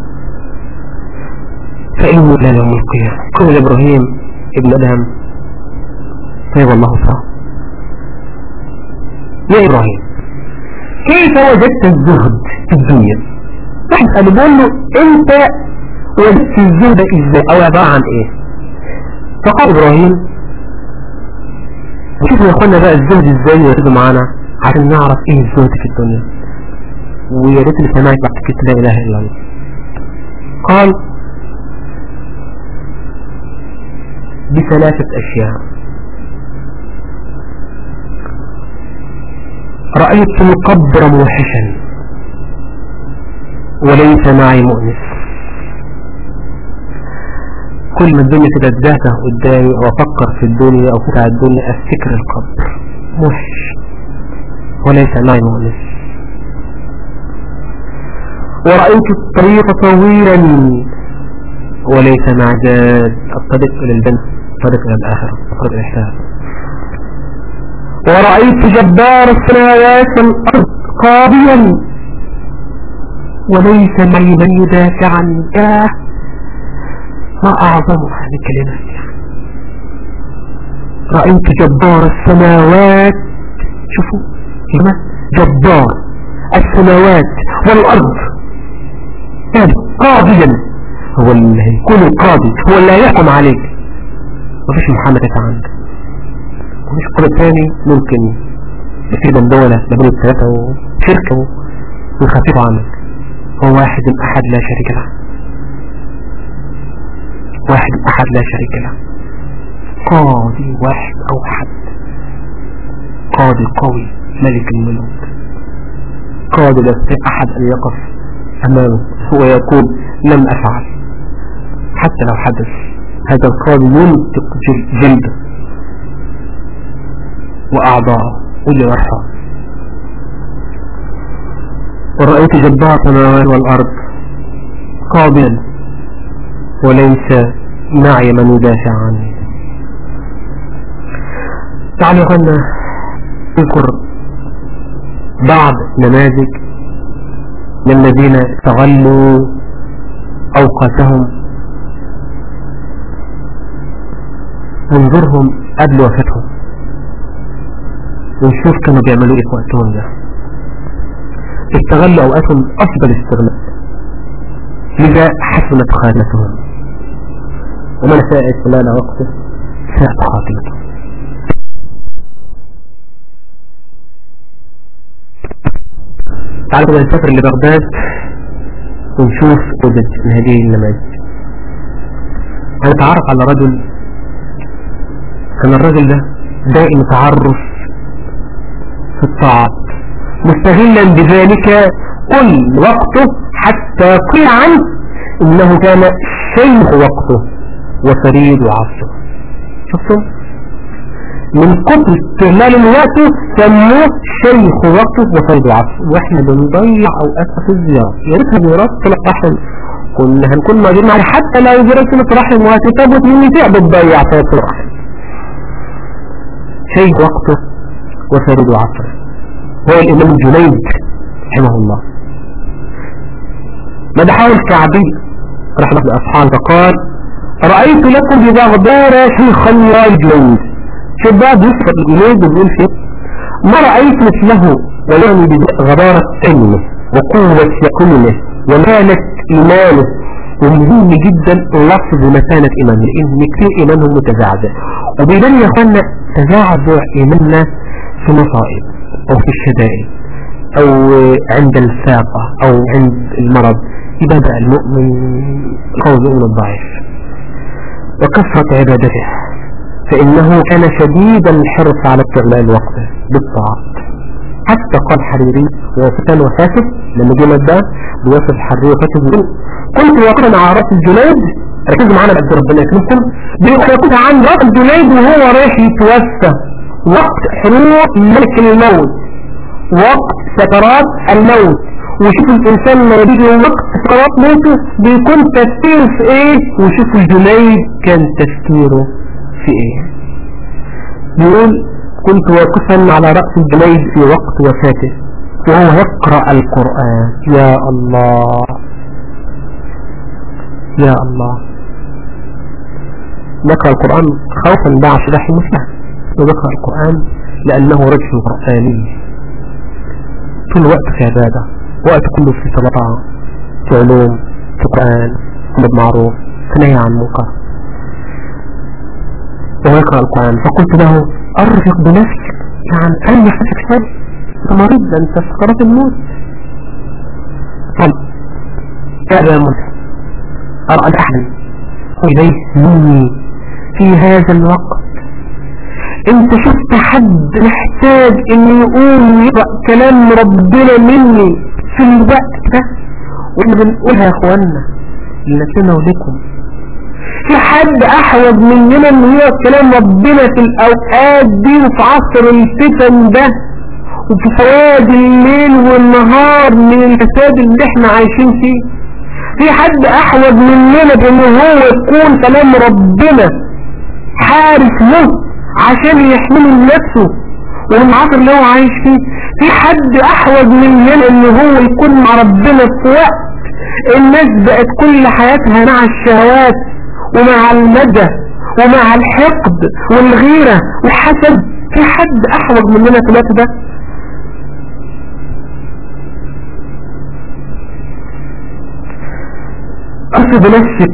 فإن إلى يوم القيامة قال إبراهيم ابن أدهم طيب الله صعب يا إبراهيم كيف وجدت الزهد في الدنيا واحد قال له انت وجدت الزهد ازاي او عبارة عن ايه فقال ابراهيم شوفوا يا اخوانا بقى الزهد ازاي يرد معانا عشان نعرف ايه الزهد في الدنيا ويا ريت اللي سمعت بعد كده لا اله الا الله قال بثلاثة اشياء رأيت القبر موحشا وليس معي مؤنس كل ما الدنيا كده تدافع قدامي او افكر في الدنيا او فتح الدنيا افتكر القبر موحش وليس معي مؤنس ورأيت الطريق طويلا وليس مع جاد الطريق الى الجنة الطريق الى الاخرة الطريق الى الحساب ورأيت جبار السماوات والأرض قاضيا وليس معي من يدافع عن الله ما أعظم هذه الكلمات رأيت جبار السماوات شوفوا كلمة جبار السماوات والأرض يعني قاضيا هو اللي هيكون القاضي هو اللي هيحكم عليك مفيش محمد عنده مش قرب ثاني ممكن يصير بين دولة ما بين الثلاثة وشركة ويخففوا عنك هو واحد أحد لا شريك له واحد أحد لا شريك له قاضي واحد أو أحد قاضي قوي ملك الملوك قاضي لا يستطيع أحد أن يقف أمامه هو يقول لم أفعل حتى لو حدث هذا القاضي ينطق جلده وأعضاءه وجوارحه ورأيت جبار السماوات والأرض قابلا وليس معي من يدافع عني تعالوا خلنا نذكر بعض نماذج للذين استغلوا أوقاتهم انظرهم قبل وفاتهم ونشوف كانوا بيعملوا ايه في وقتهم ده استغلوا اوقاتهم افضل استغلال لذا حسنت خاتمتهم ومن ساء استغلال وقته ساءت خاتمته تعالوا كده نسافر لبغداد ونشوف وجد من هذه النماذج هنتعرف على رجل كان الرجل ده دائم تعرف في الطاعات مستغلا بذلك كل وقته حتى قيل عنه انه كان شيخ وقته وفريد عصره شفتم من كتر استغلال الوقت سموه شيخ وقته وفريد عصره واحنا بنضيع اوقاتنا في الزيارة يا ريتها زيارات صلة رحم كنا هنكون موجودين معنا حتى لو زيارات صلة رحم وهتثبت مني فيها بتضيع صلة رحم شيخ وقته وفرد عصره هو الإمام الجنيد رحمه الله مدحه الكعبي رحمه الأصحاب فقال رأيت لكم ببغداد شيخا رجلا شباب يسفر الجنيد ويقول فيه ما رأيت مثله ويعني بغدارة علمه وقوة يقينه ومالة إيمانه ومهم جدا لفظ مكانة إيمانه لأن كثير إيمانهم متزعزع وبيبان يا أخوانا تزعزع إيماننا في مصائب أو في الشدائد أو عند الفاقة أو عند المرض يبدأ المؤمن قول من الضعيف وكثرة حتى قال حريري وفتان وفاته لما جينا ده بيوصف الحريري وفاته بيقول كنت واقفا على راس الجنيد ركزوا معانا بقى ربنا يكرمكم بيقول كنت عند راس الجنيد وهو رايح يتوفى وقت حلول ملك الموت وقت سكرات الموت وشوف الإنسان لما بيجي وقت سكرات موته بيكون تفكيره في ايه وشوف الجنيد كان تفكيره في ايه بيقول كنت واقفا على رأس الجنيد في وقت وفاته وهو يقرأ القرآن يا الله يا الله يقرأ القرآن خوفا بعد شرح المسلم ويقرأ القرآن لأنه رجل قرآني طول الوقت في عبادة وقت كله في صلاة في علوم في قرآن في معروف في نهي عن منكر ويقرأ القرآن فقلت له أرفق بنفسك يعني أن نفسك شر أنت مريض أنت سكرات الموت طب يا موسى أرأى الأحد إليه مني في هذا الوقت انت شفت حد محتاج ان يقول يقرأ كلام ربنا مني في الوقت ده واحنا بنقولها يا اخوانا لنا ولكم في حد احوج مننا ان هو كلام ربنا في الاوقات دي وفي عصر الفتن ده وفي سواد الليل والنهار من الفساد اللي احنا عايشين فيه في حد احوج مننا بان هو يكون كلام ربنا حارس له عشان يحمله لنفسه ومن العصر اللي هو عايش فيه في حد احوج مننا ان هو يكون مع ربنا في وقت الناس بقت كل حياتها مع الشهوات ومع المدى ومع الحقد والغيرة والحسد في حد احوج مننا في الوقت ده أصب نفسك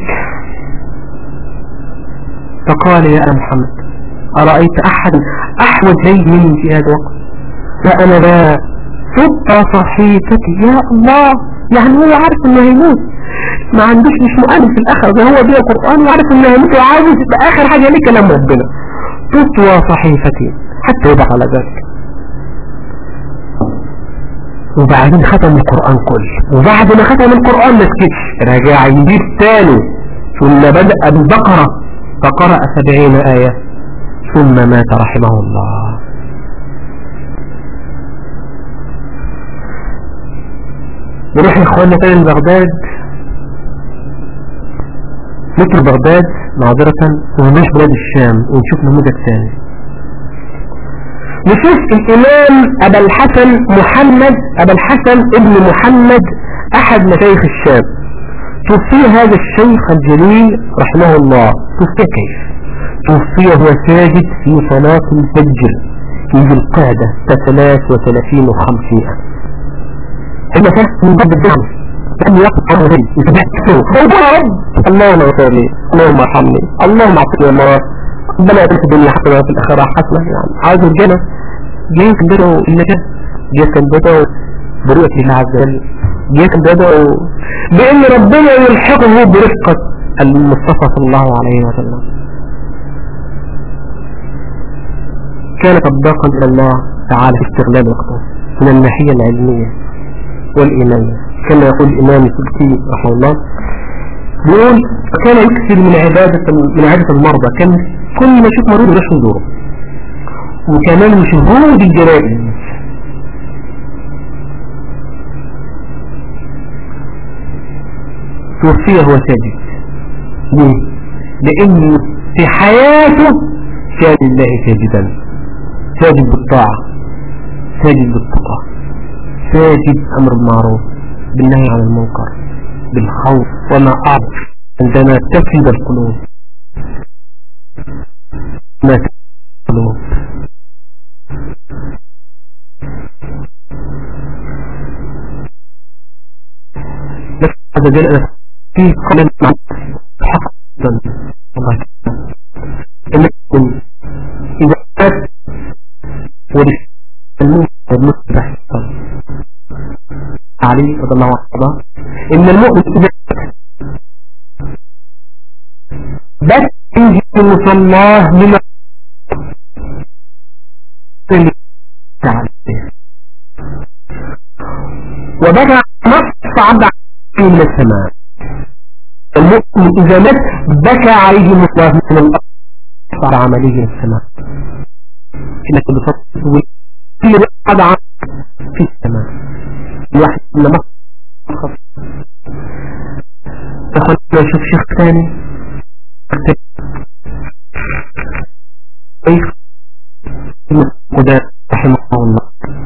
فقال يا محمد أرأيت أحد أحوج لي مني في هذا الوقت فأنا لا تبقى صحيفتي يا الله يعني هو عارف انه هيموت ما عندوش مش مؤمن في الاخر ده هو بيقرا القرآن وعارف انه هيموت وعاوز يبقى اخر حاجة ليه كلام ربنا تطوى صحيفتي حتى يضع على ذلك وبعدين ختم القرآن كله وبعد ما ختم القرآن ما سكتش رجع يجيب تاني ثم بدأ بالبقرة فقرأ سبعين آية ثم مات رحمه الله نروح يا اخوانا تاني لبغداد نتر بغداد معذرة ونروح بلاد الشام ونشوف نموذج ثاني نشوف الإمام أبا الحسن محمد أبا الحسن ابن محمد أحد مشايخ الشام توفي هذا الشيخ الجليل رحمه الله توفي كيف توفي هو ساجد في صلاة الفجر في ذي القعدة 33 و500 هنا فهم من باب الدعم لم يقع غير يتبعته يا رب اللهم اغفر لي اللهم ارحمني اللهم اعطني المرات ربنا يدرك الدنيا حسنة في الآخرة حسنة يعني عاوز الجنة جاي كان بدأوا النجاة جاي كان بدأوا برؤية الله عز وجل جاي كان بدأوا بأن ربنا يلحقه برفقة المصطفى صلى الله عليه وسلم كان طباقا إلى الله تعالى في استغلال وقته من الناحية العلمية والإيمانية كما يقول الإمام السلكي رحمه الله بيقول كان يكثر من عبادة من عبادة المرضى كان كل ما يشوف مريض يروح يزوره وكمان شهود الجنائز توفي هو ساجد ليه؟ لأنه في حياته كان لله ساجدا ساجد بالطاعة ساجد بالتقى ساجد أمر المعروف بالنهي عن المنكر بالخوف وما أعرف عندما تفسد القلوب ما القلوب بس هذا جل أنا في قبل مع حقا الله إنكم إذا أت ورسالون المسبح علي رضي الله عنه إن المؤمن إذا بس يجي المصلاه لما وبكى نص عبد من السماء المؤمن إذا مات بكى عليه الله من الأرض صار عمليه من السماء إنك بفضل كل بعد عام في السماء الواحد لما خف دخل يشوف شيخ ثاني شيخ قدام رحمه الله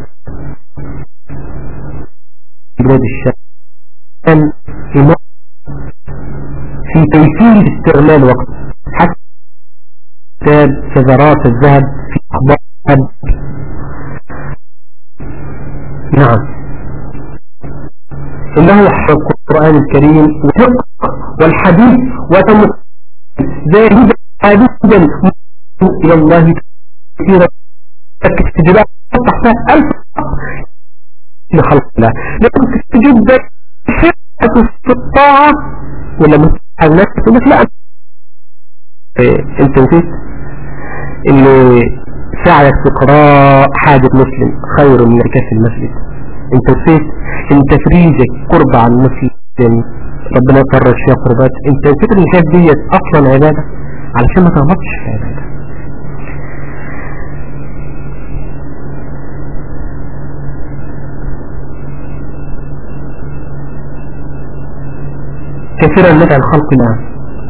في بلاد الشام كان إمام في تيسير استعمال وقت حتى كتاب شجرات الذهب في أخبار نعم إنه حفظ القرآن الكريم وفقه والحديث وتم زاهدا حديثا إلى الله كثيرا استجابة تحتها ألف لخلق الله لكن تستجد في الطاعة ولا مستحى الناس تقول لك لا انت نسيت اللي سعيك في قراء حاجة مسلم خير من اعتكاف المسجد انت نسيت ان تفريجك قرب عن مسلم ربنا يفرج فيها قربات انت نسيت ان الحاجات ديت اصلا عبادة علشان ما تغلطش في عبادة كثيرا ندعي الخلق الآن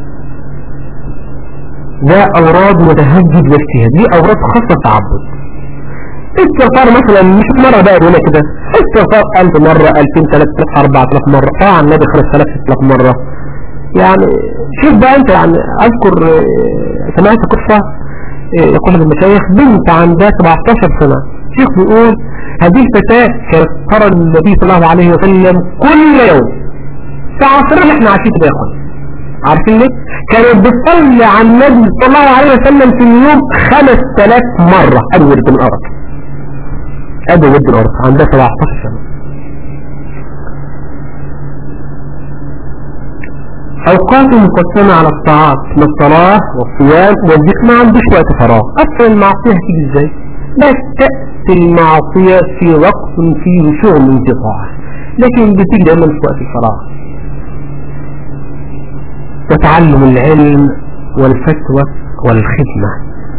ده أوراد متهجد واجتهاد دي أوراد خاصة تعبد استغفار مثلا مش مرة بقى هنا كده استغفار ألف مرة ألفين ثلاثة أربعة آلاف مرة طبعا النبي خمس ثلاث ست مرة يعني شوف بقى أنت يعني أذكر سمعت قصة يقول المشايخ بنت عندها 17 سنة شيخ بيقول هذه الفتاة كانت ترى النبي صلى الله عليه وسلم كل يوم في عصرنا اللي احنا عايشين كده يا اخوان عارفين ليه كانت بتصلي على النبي صلى الله عليه وسلم في اليوم 5000 مرة ادي ورد من الارض ادي ورد الارض عندها 17 سنة اوقات مقسمة على الطاعات من الصلاة والصيام والذكر ما عندوش وقت فراغ اصلا المعصية هتيجي ازاي بس تأتي المعصية في وقت فيه شغل انقطاع لكن بتيجي دايما في وقت الفراغ وتعلم العلم والفتوى والخدمة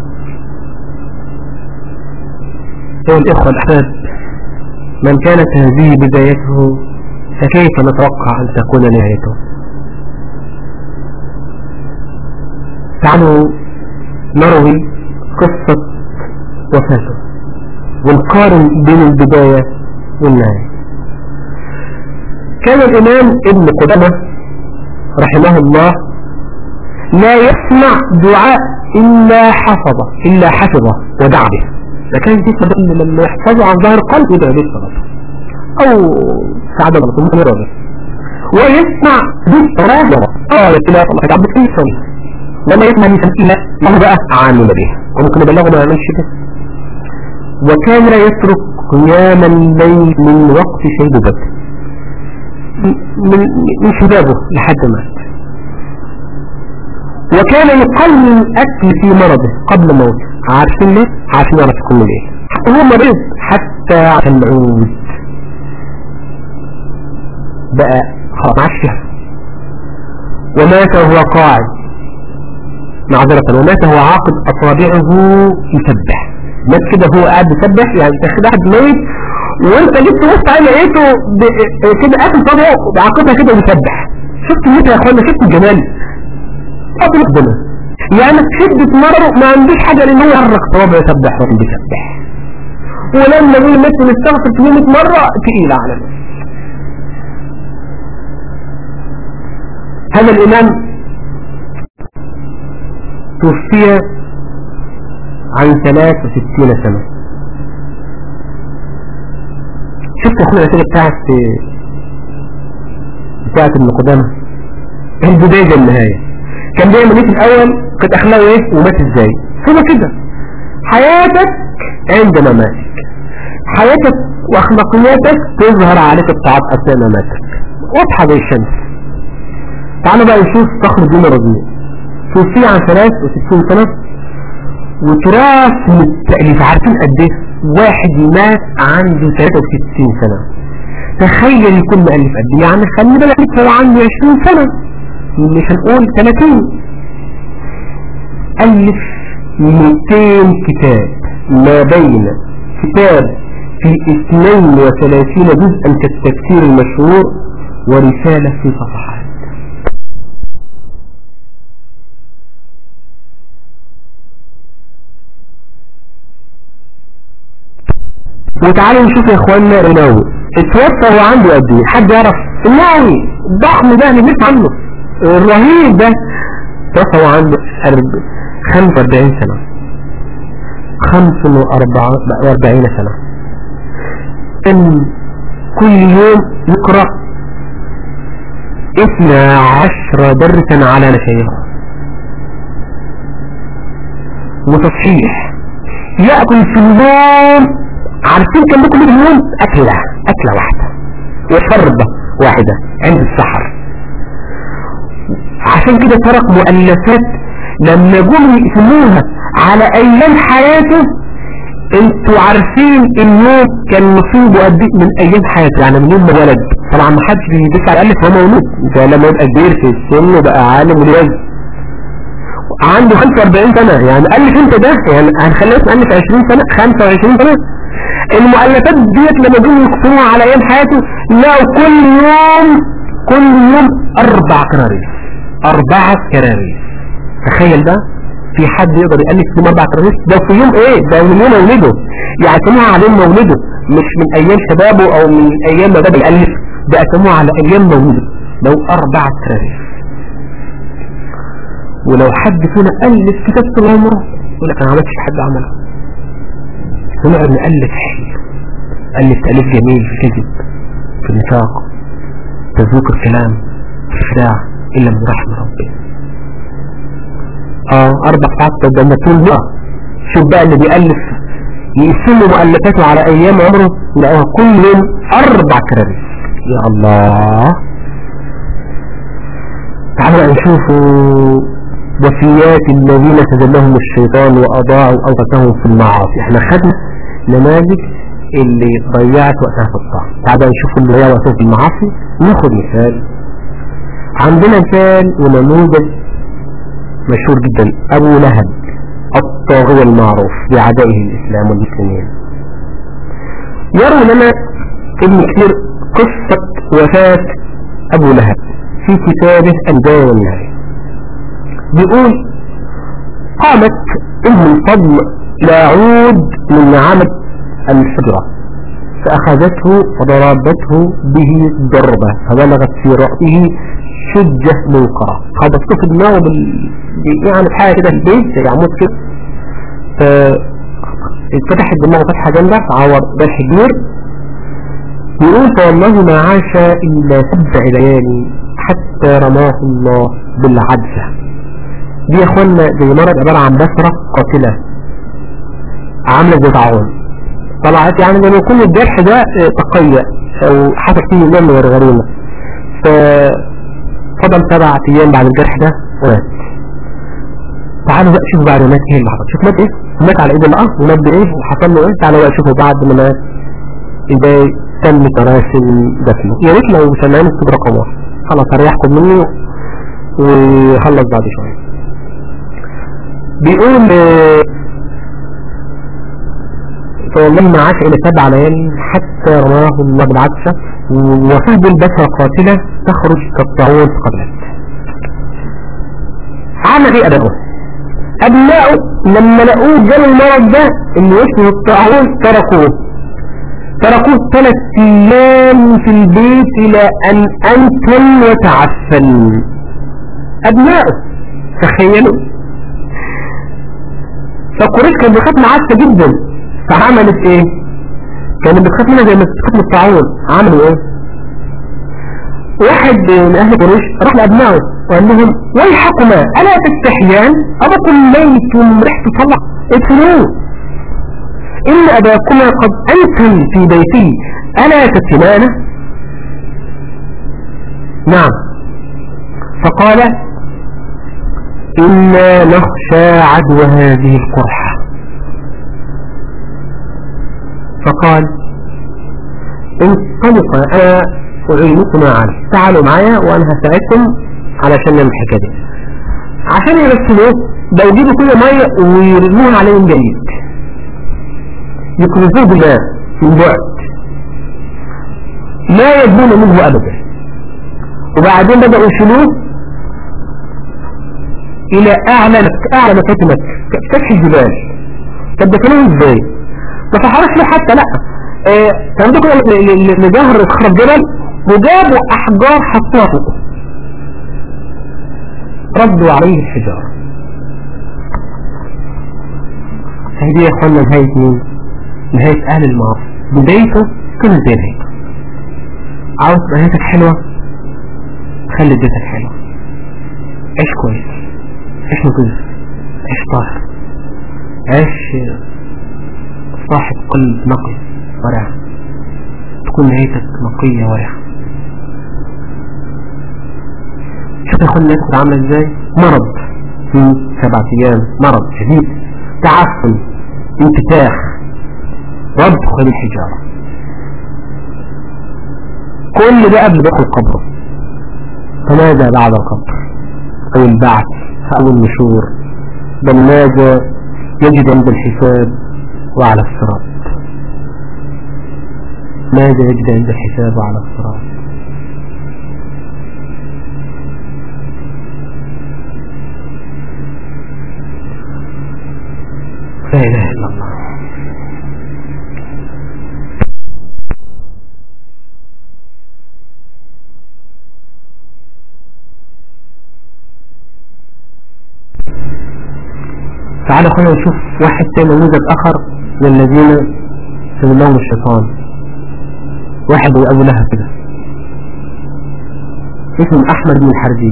أيها الإخوة الأحباب من كانت هذه بدايته فكيف نتوقع أن تكون نهايته تعالوا نروي قصة وفاته ونقارن بين البداية والنهاية كان الإمام ابن قدامة رحمه الله لا يسمع دعاء إلا حفظه إلا حفظه ودع به لكن دي سبب لما يحفظه عن ظهر قلب يدعو به صلاته أو سعد الله ثم يرى ويسمع بالصلاة قال لا الله عبد كل صلاة لما يسمع يسمع ما بقى عامل به وممكن يبلغه ما يعملش ده وكان لا يترك قيام الليل من وقت شيبوبته من من شبابه لحد مات وكان يقلل الأكل في مرضه قبل موته عارفين ليه؟ عارفين يعرفكم ليه هو مريض حتى عشان العود بقى خلاص عاش ومات وهو قاعد معذرة ومات وهو عاقد أصابعه يسبح مات كده هو قاعد يسبح يعني تاخد واحد ميت وانت جبت وسط عين لقيته كده قافل صدره بعقبها كده ويسبح شفت المتى يا اخوانا شفت الجمال قبل ربنا يعني شدة مرضه ما عندوش حاجة لان هو يحرك صوابعه يسبح وهو بيسبح ولما يقول مثل نستغفر 800 مرة تقيلة على الناس هذا الإمام توفي عن 63 سنة شفت احنا النتيجة بتاعت بتاعت ابن قدامة البداية النهاية كان بيعمل ايه في الاول كانت اخلاقه ايه ومات ازاي ثم كده حياتك عند مماتك حياتك واخلاقياتك تظهر عليك الطاعات اثناء مماتك واضحة زي الشمس تعالوا بقى نشوف صخر الدين الرضيع توفي عن 63 سنة وتراث من التأليف عارفين قد ايه واحد مات عنده 63 سنة تخيل يكون مؤلف قد يعني خلي بالك هو عنده 20 سنة مش هنقول 30 ألف 200 كتاب ما بين كتاب في 32 جزءا كالتفسير المشهور ورسالة في صفحات وتعالوا نشوف يا اخواننا رناوي اتوفى هو عنده قد ايه حد يعرف النووي الضخم ده اللي بنسمع عنه الرهيب ده توفى هو عنده 45 سنة 45 سنة ان كل يوم يقرأ 12 درسا على نشيخه وتصحيح يأكل في اليوم عارفين كان لكم اليوم أكلة أكلة واحدة وشربة واحدة عند السحر عشان كده ترك مؤلفات لما جم يقسموها على أيام حياته انتوا عارفين اليوم كان نصيبه قد إيه من ايام حياته يعني من يوم ما ولد طبعا ما حدش بيدفع الالف هو مولود لما يبقى كبير في السن وبقى عالم ولازم عنده 45 سنة يعني ألف انت ده يعني هنخليه ألف 20 سنة 25 سنة المؤلفات ديت لما جم يكتبوها على ايام حياته لقوا كل يوم كل يوم اربع كراريس اربعة كراريس تخيل ده في حد يقدر يألف يوم اربع كراريس ده في يوم ايه ده من يوم مولده يعتموها على مولده مش من ايام شبابه او من ايام ما بدأ يألف ده اعتموها على ايام مولده لو اربع كراريس ولو حد فينا ألف كتاب طول عمره يقول لك انا عملتش حد عمله ونقعد نألف ألف تأليف جميل في كذب في النفاق تذوق الكلام الخداع إلا من رحمة ربنا اه أربع ساعات ده طول بقى شوف بقى اللي بيألف يقسموا مؤلفاته على أيام عمره يلاقوها كل يوم أربع كراريس يا الله تعالوا نشوفوا وفيات الذين تزلهم الشيطان وأضاعوا أوقاتهم في المعاصي احنا خدنا نماذج اللي ضيعت وقتها في الطاعة تعالوا نشوف اللي ضيع وقتها في المعاصي ناخد مثال عندنا مثال ونموذج مشهور جدا أبو لهب الطاغية المعروف بعدائه الإسلام والمسلمين يروي لنا ابن كثير قصة وفاة أبو لهب في كتابه البداية والنهاية بيقول قامت ام الفضل لاعود من عمد الحجرة فأخذته وضربته به ضربة فبلغت في رأسه شجة منقرة خبطته في دماغه بال... يعني حاجة كده البيت يعمود كده فاتفتح الدماغ فتحة جامدة عور جرح كبير يقول فوالله ما عاش إلا سبع ليالي حتى رماه الله بالعدسة دي يا اخوانا زي مرض عبارة عن بسرة قاتلة عاملة زي طاعون طلعت يعني لما يكون الجرح ده تقية او حصل فيه نوع من الغريمة ففضل سبع ايام بعد الجرح ده ومات تعالوا بقى شوفوا بعد مات ايه اللي حصل شوف مات ايه مات على ايد الأرض ومات بايه وحصل له ايه تعالوا بقى شوفوا بعد ما مات ازاي تم تراسل دفنه يا ريت لو سمعنا نكتب رقم واحد خلاص هريحكم منه وخلص بعد شويه بيقول فوالله ما عاش إلى سبع ليالي حتى رماه الله بالعدسة وصهب البشرة قاتلة تخرج كالطاعون قبلت عمل ايه أبنائه أبنائه لما لقوه جاله المرض ده اللي اسمه الطاعون تركوه تركوه ثلاث أيام في البيت إلى أن أنتم وتعفن أبنائه تخيلوا فقريش كان بيخاف من عسكة جدا فعملت ايه كانت بتخاف منها زي ما بتخاف من الطاعون عملوا ايه واحد من اهل قريش راح لابنائه وقال لهم ويحكما الا تستحيان اباكم ميت وريحته طلع ادخلوه ان اباكما قد انتم في بيتي الا تتمانه نعم فقال إنا نخشى عدو هذه القرحة فقال انطلق أنا أعينكما عليه تعالوا معايا وأنا هساعدكم علشان نعمل الحكاية دي عشان يغسلوه ده يجيبوا كل مية ويرموها عليه من جديد يكرزوه بالله من بعد لا يدون منه أبدا وبعدين بدأوا يشيلوه إلى أعلى أعلى مكاتب مكة فتح الجبال طب دفنوه إزاي؟ ما فحرش له حتى لا آه، كان عندكم لجهر خرب جبل وجابوا أحجار حطوها فوق ردوا عليه الحجارة هذه يا اخوانا نهاية مين؟ نهاية أهل المعاصي بدايته كانت زي نهايته عاوز نهايتك حلوة خلي بدايتك حلوة عيش كويس عيش نضيف عيش طاهر عيش صاحب قلب نقي ورع تكون نهايتك نقية ورعة شوف يا اخوانا نهايتك عاملة ازاي مرض في سبعة ايام مرض شديد تعفن انفتاح ربخ الحجارة كل ده قبل دخول القبر فماذا بعد القبر او البعث او النشور بل ماذا يجد عند الحساب وعلى الصراط ماذا يجد عند الحساب وعلى الصراط لا إله إلا الله تعالى خلينا نشوف واحد تاني نموذج آخر من الذين سمناهم الشيطان واحد من أبو لهب كده اسمه أحمد بن الحربي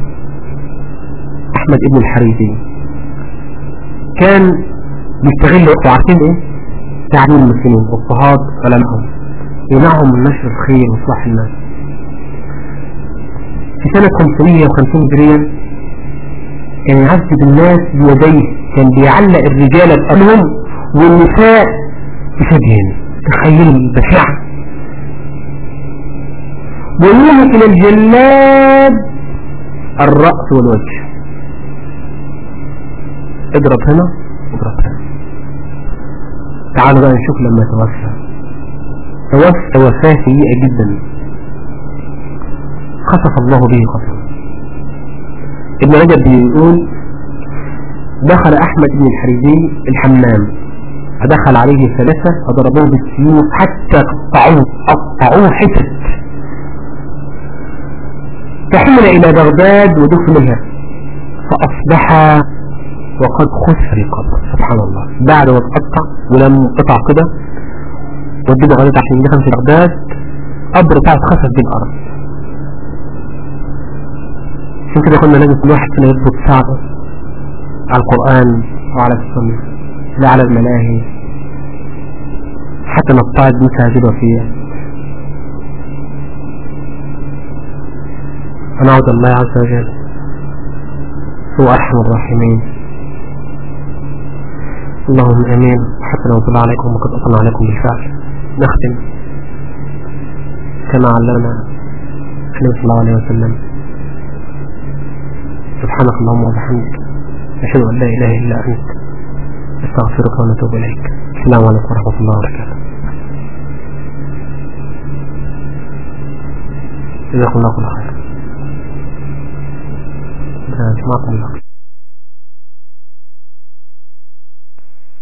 أحمد بن الحريبي كان بيستغل وقته عارفين ايه تعليم المسلمين واضطهاد علمائهم يمنعهم من نشر الخير وصلاح الناس في سنة 550 هجريا كان يعذب الناس بيديه كان بيعلق الرجال بأمهم والنساء بثديهم تخيلوا البشاعة ويوهك إلى الجلاد الرأس والوجه اضرب هنا اضرب هنا تعالوا بقى نشوف لما توفى توفى وفاة سيئة جدا خسف الله به خسف ابن رجب بيقول دخل احمد بن الحريزي الحمام فدخل عليه ثلاثة فضربوه بالسيوف حتى قطعوه قطعوه حتت فحمل الى بغداد ودفنها فاصبح وقد خسر القبر سبحان الله بعد ما اتقطع ولم قطع كده ودي بغداد عشان يدخل في بغداد قبر بتاعه اتخسف بالارض عشان كده كنا لازم كل واحد فينا يضبط ساعته على القرآن وعلى السنة لا على الملاهي حتى نقطعد دي تهذبها فيها فنعود الله عز وجل هو أرحم الراحمين اللهم امين حتى لو طلع عليكم وقد اطلع عليكم بالفعل نختم كما علمنا النبي صلى الله عليه وسلم سبحانك اللهم وبحمدك اشهد ان لا اله الا انت استغفرك ونتوب اليك السلام عليكم ورحمه الله وبركاته جزاكم الله كل خير جزاكم الله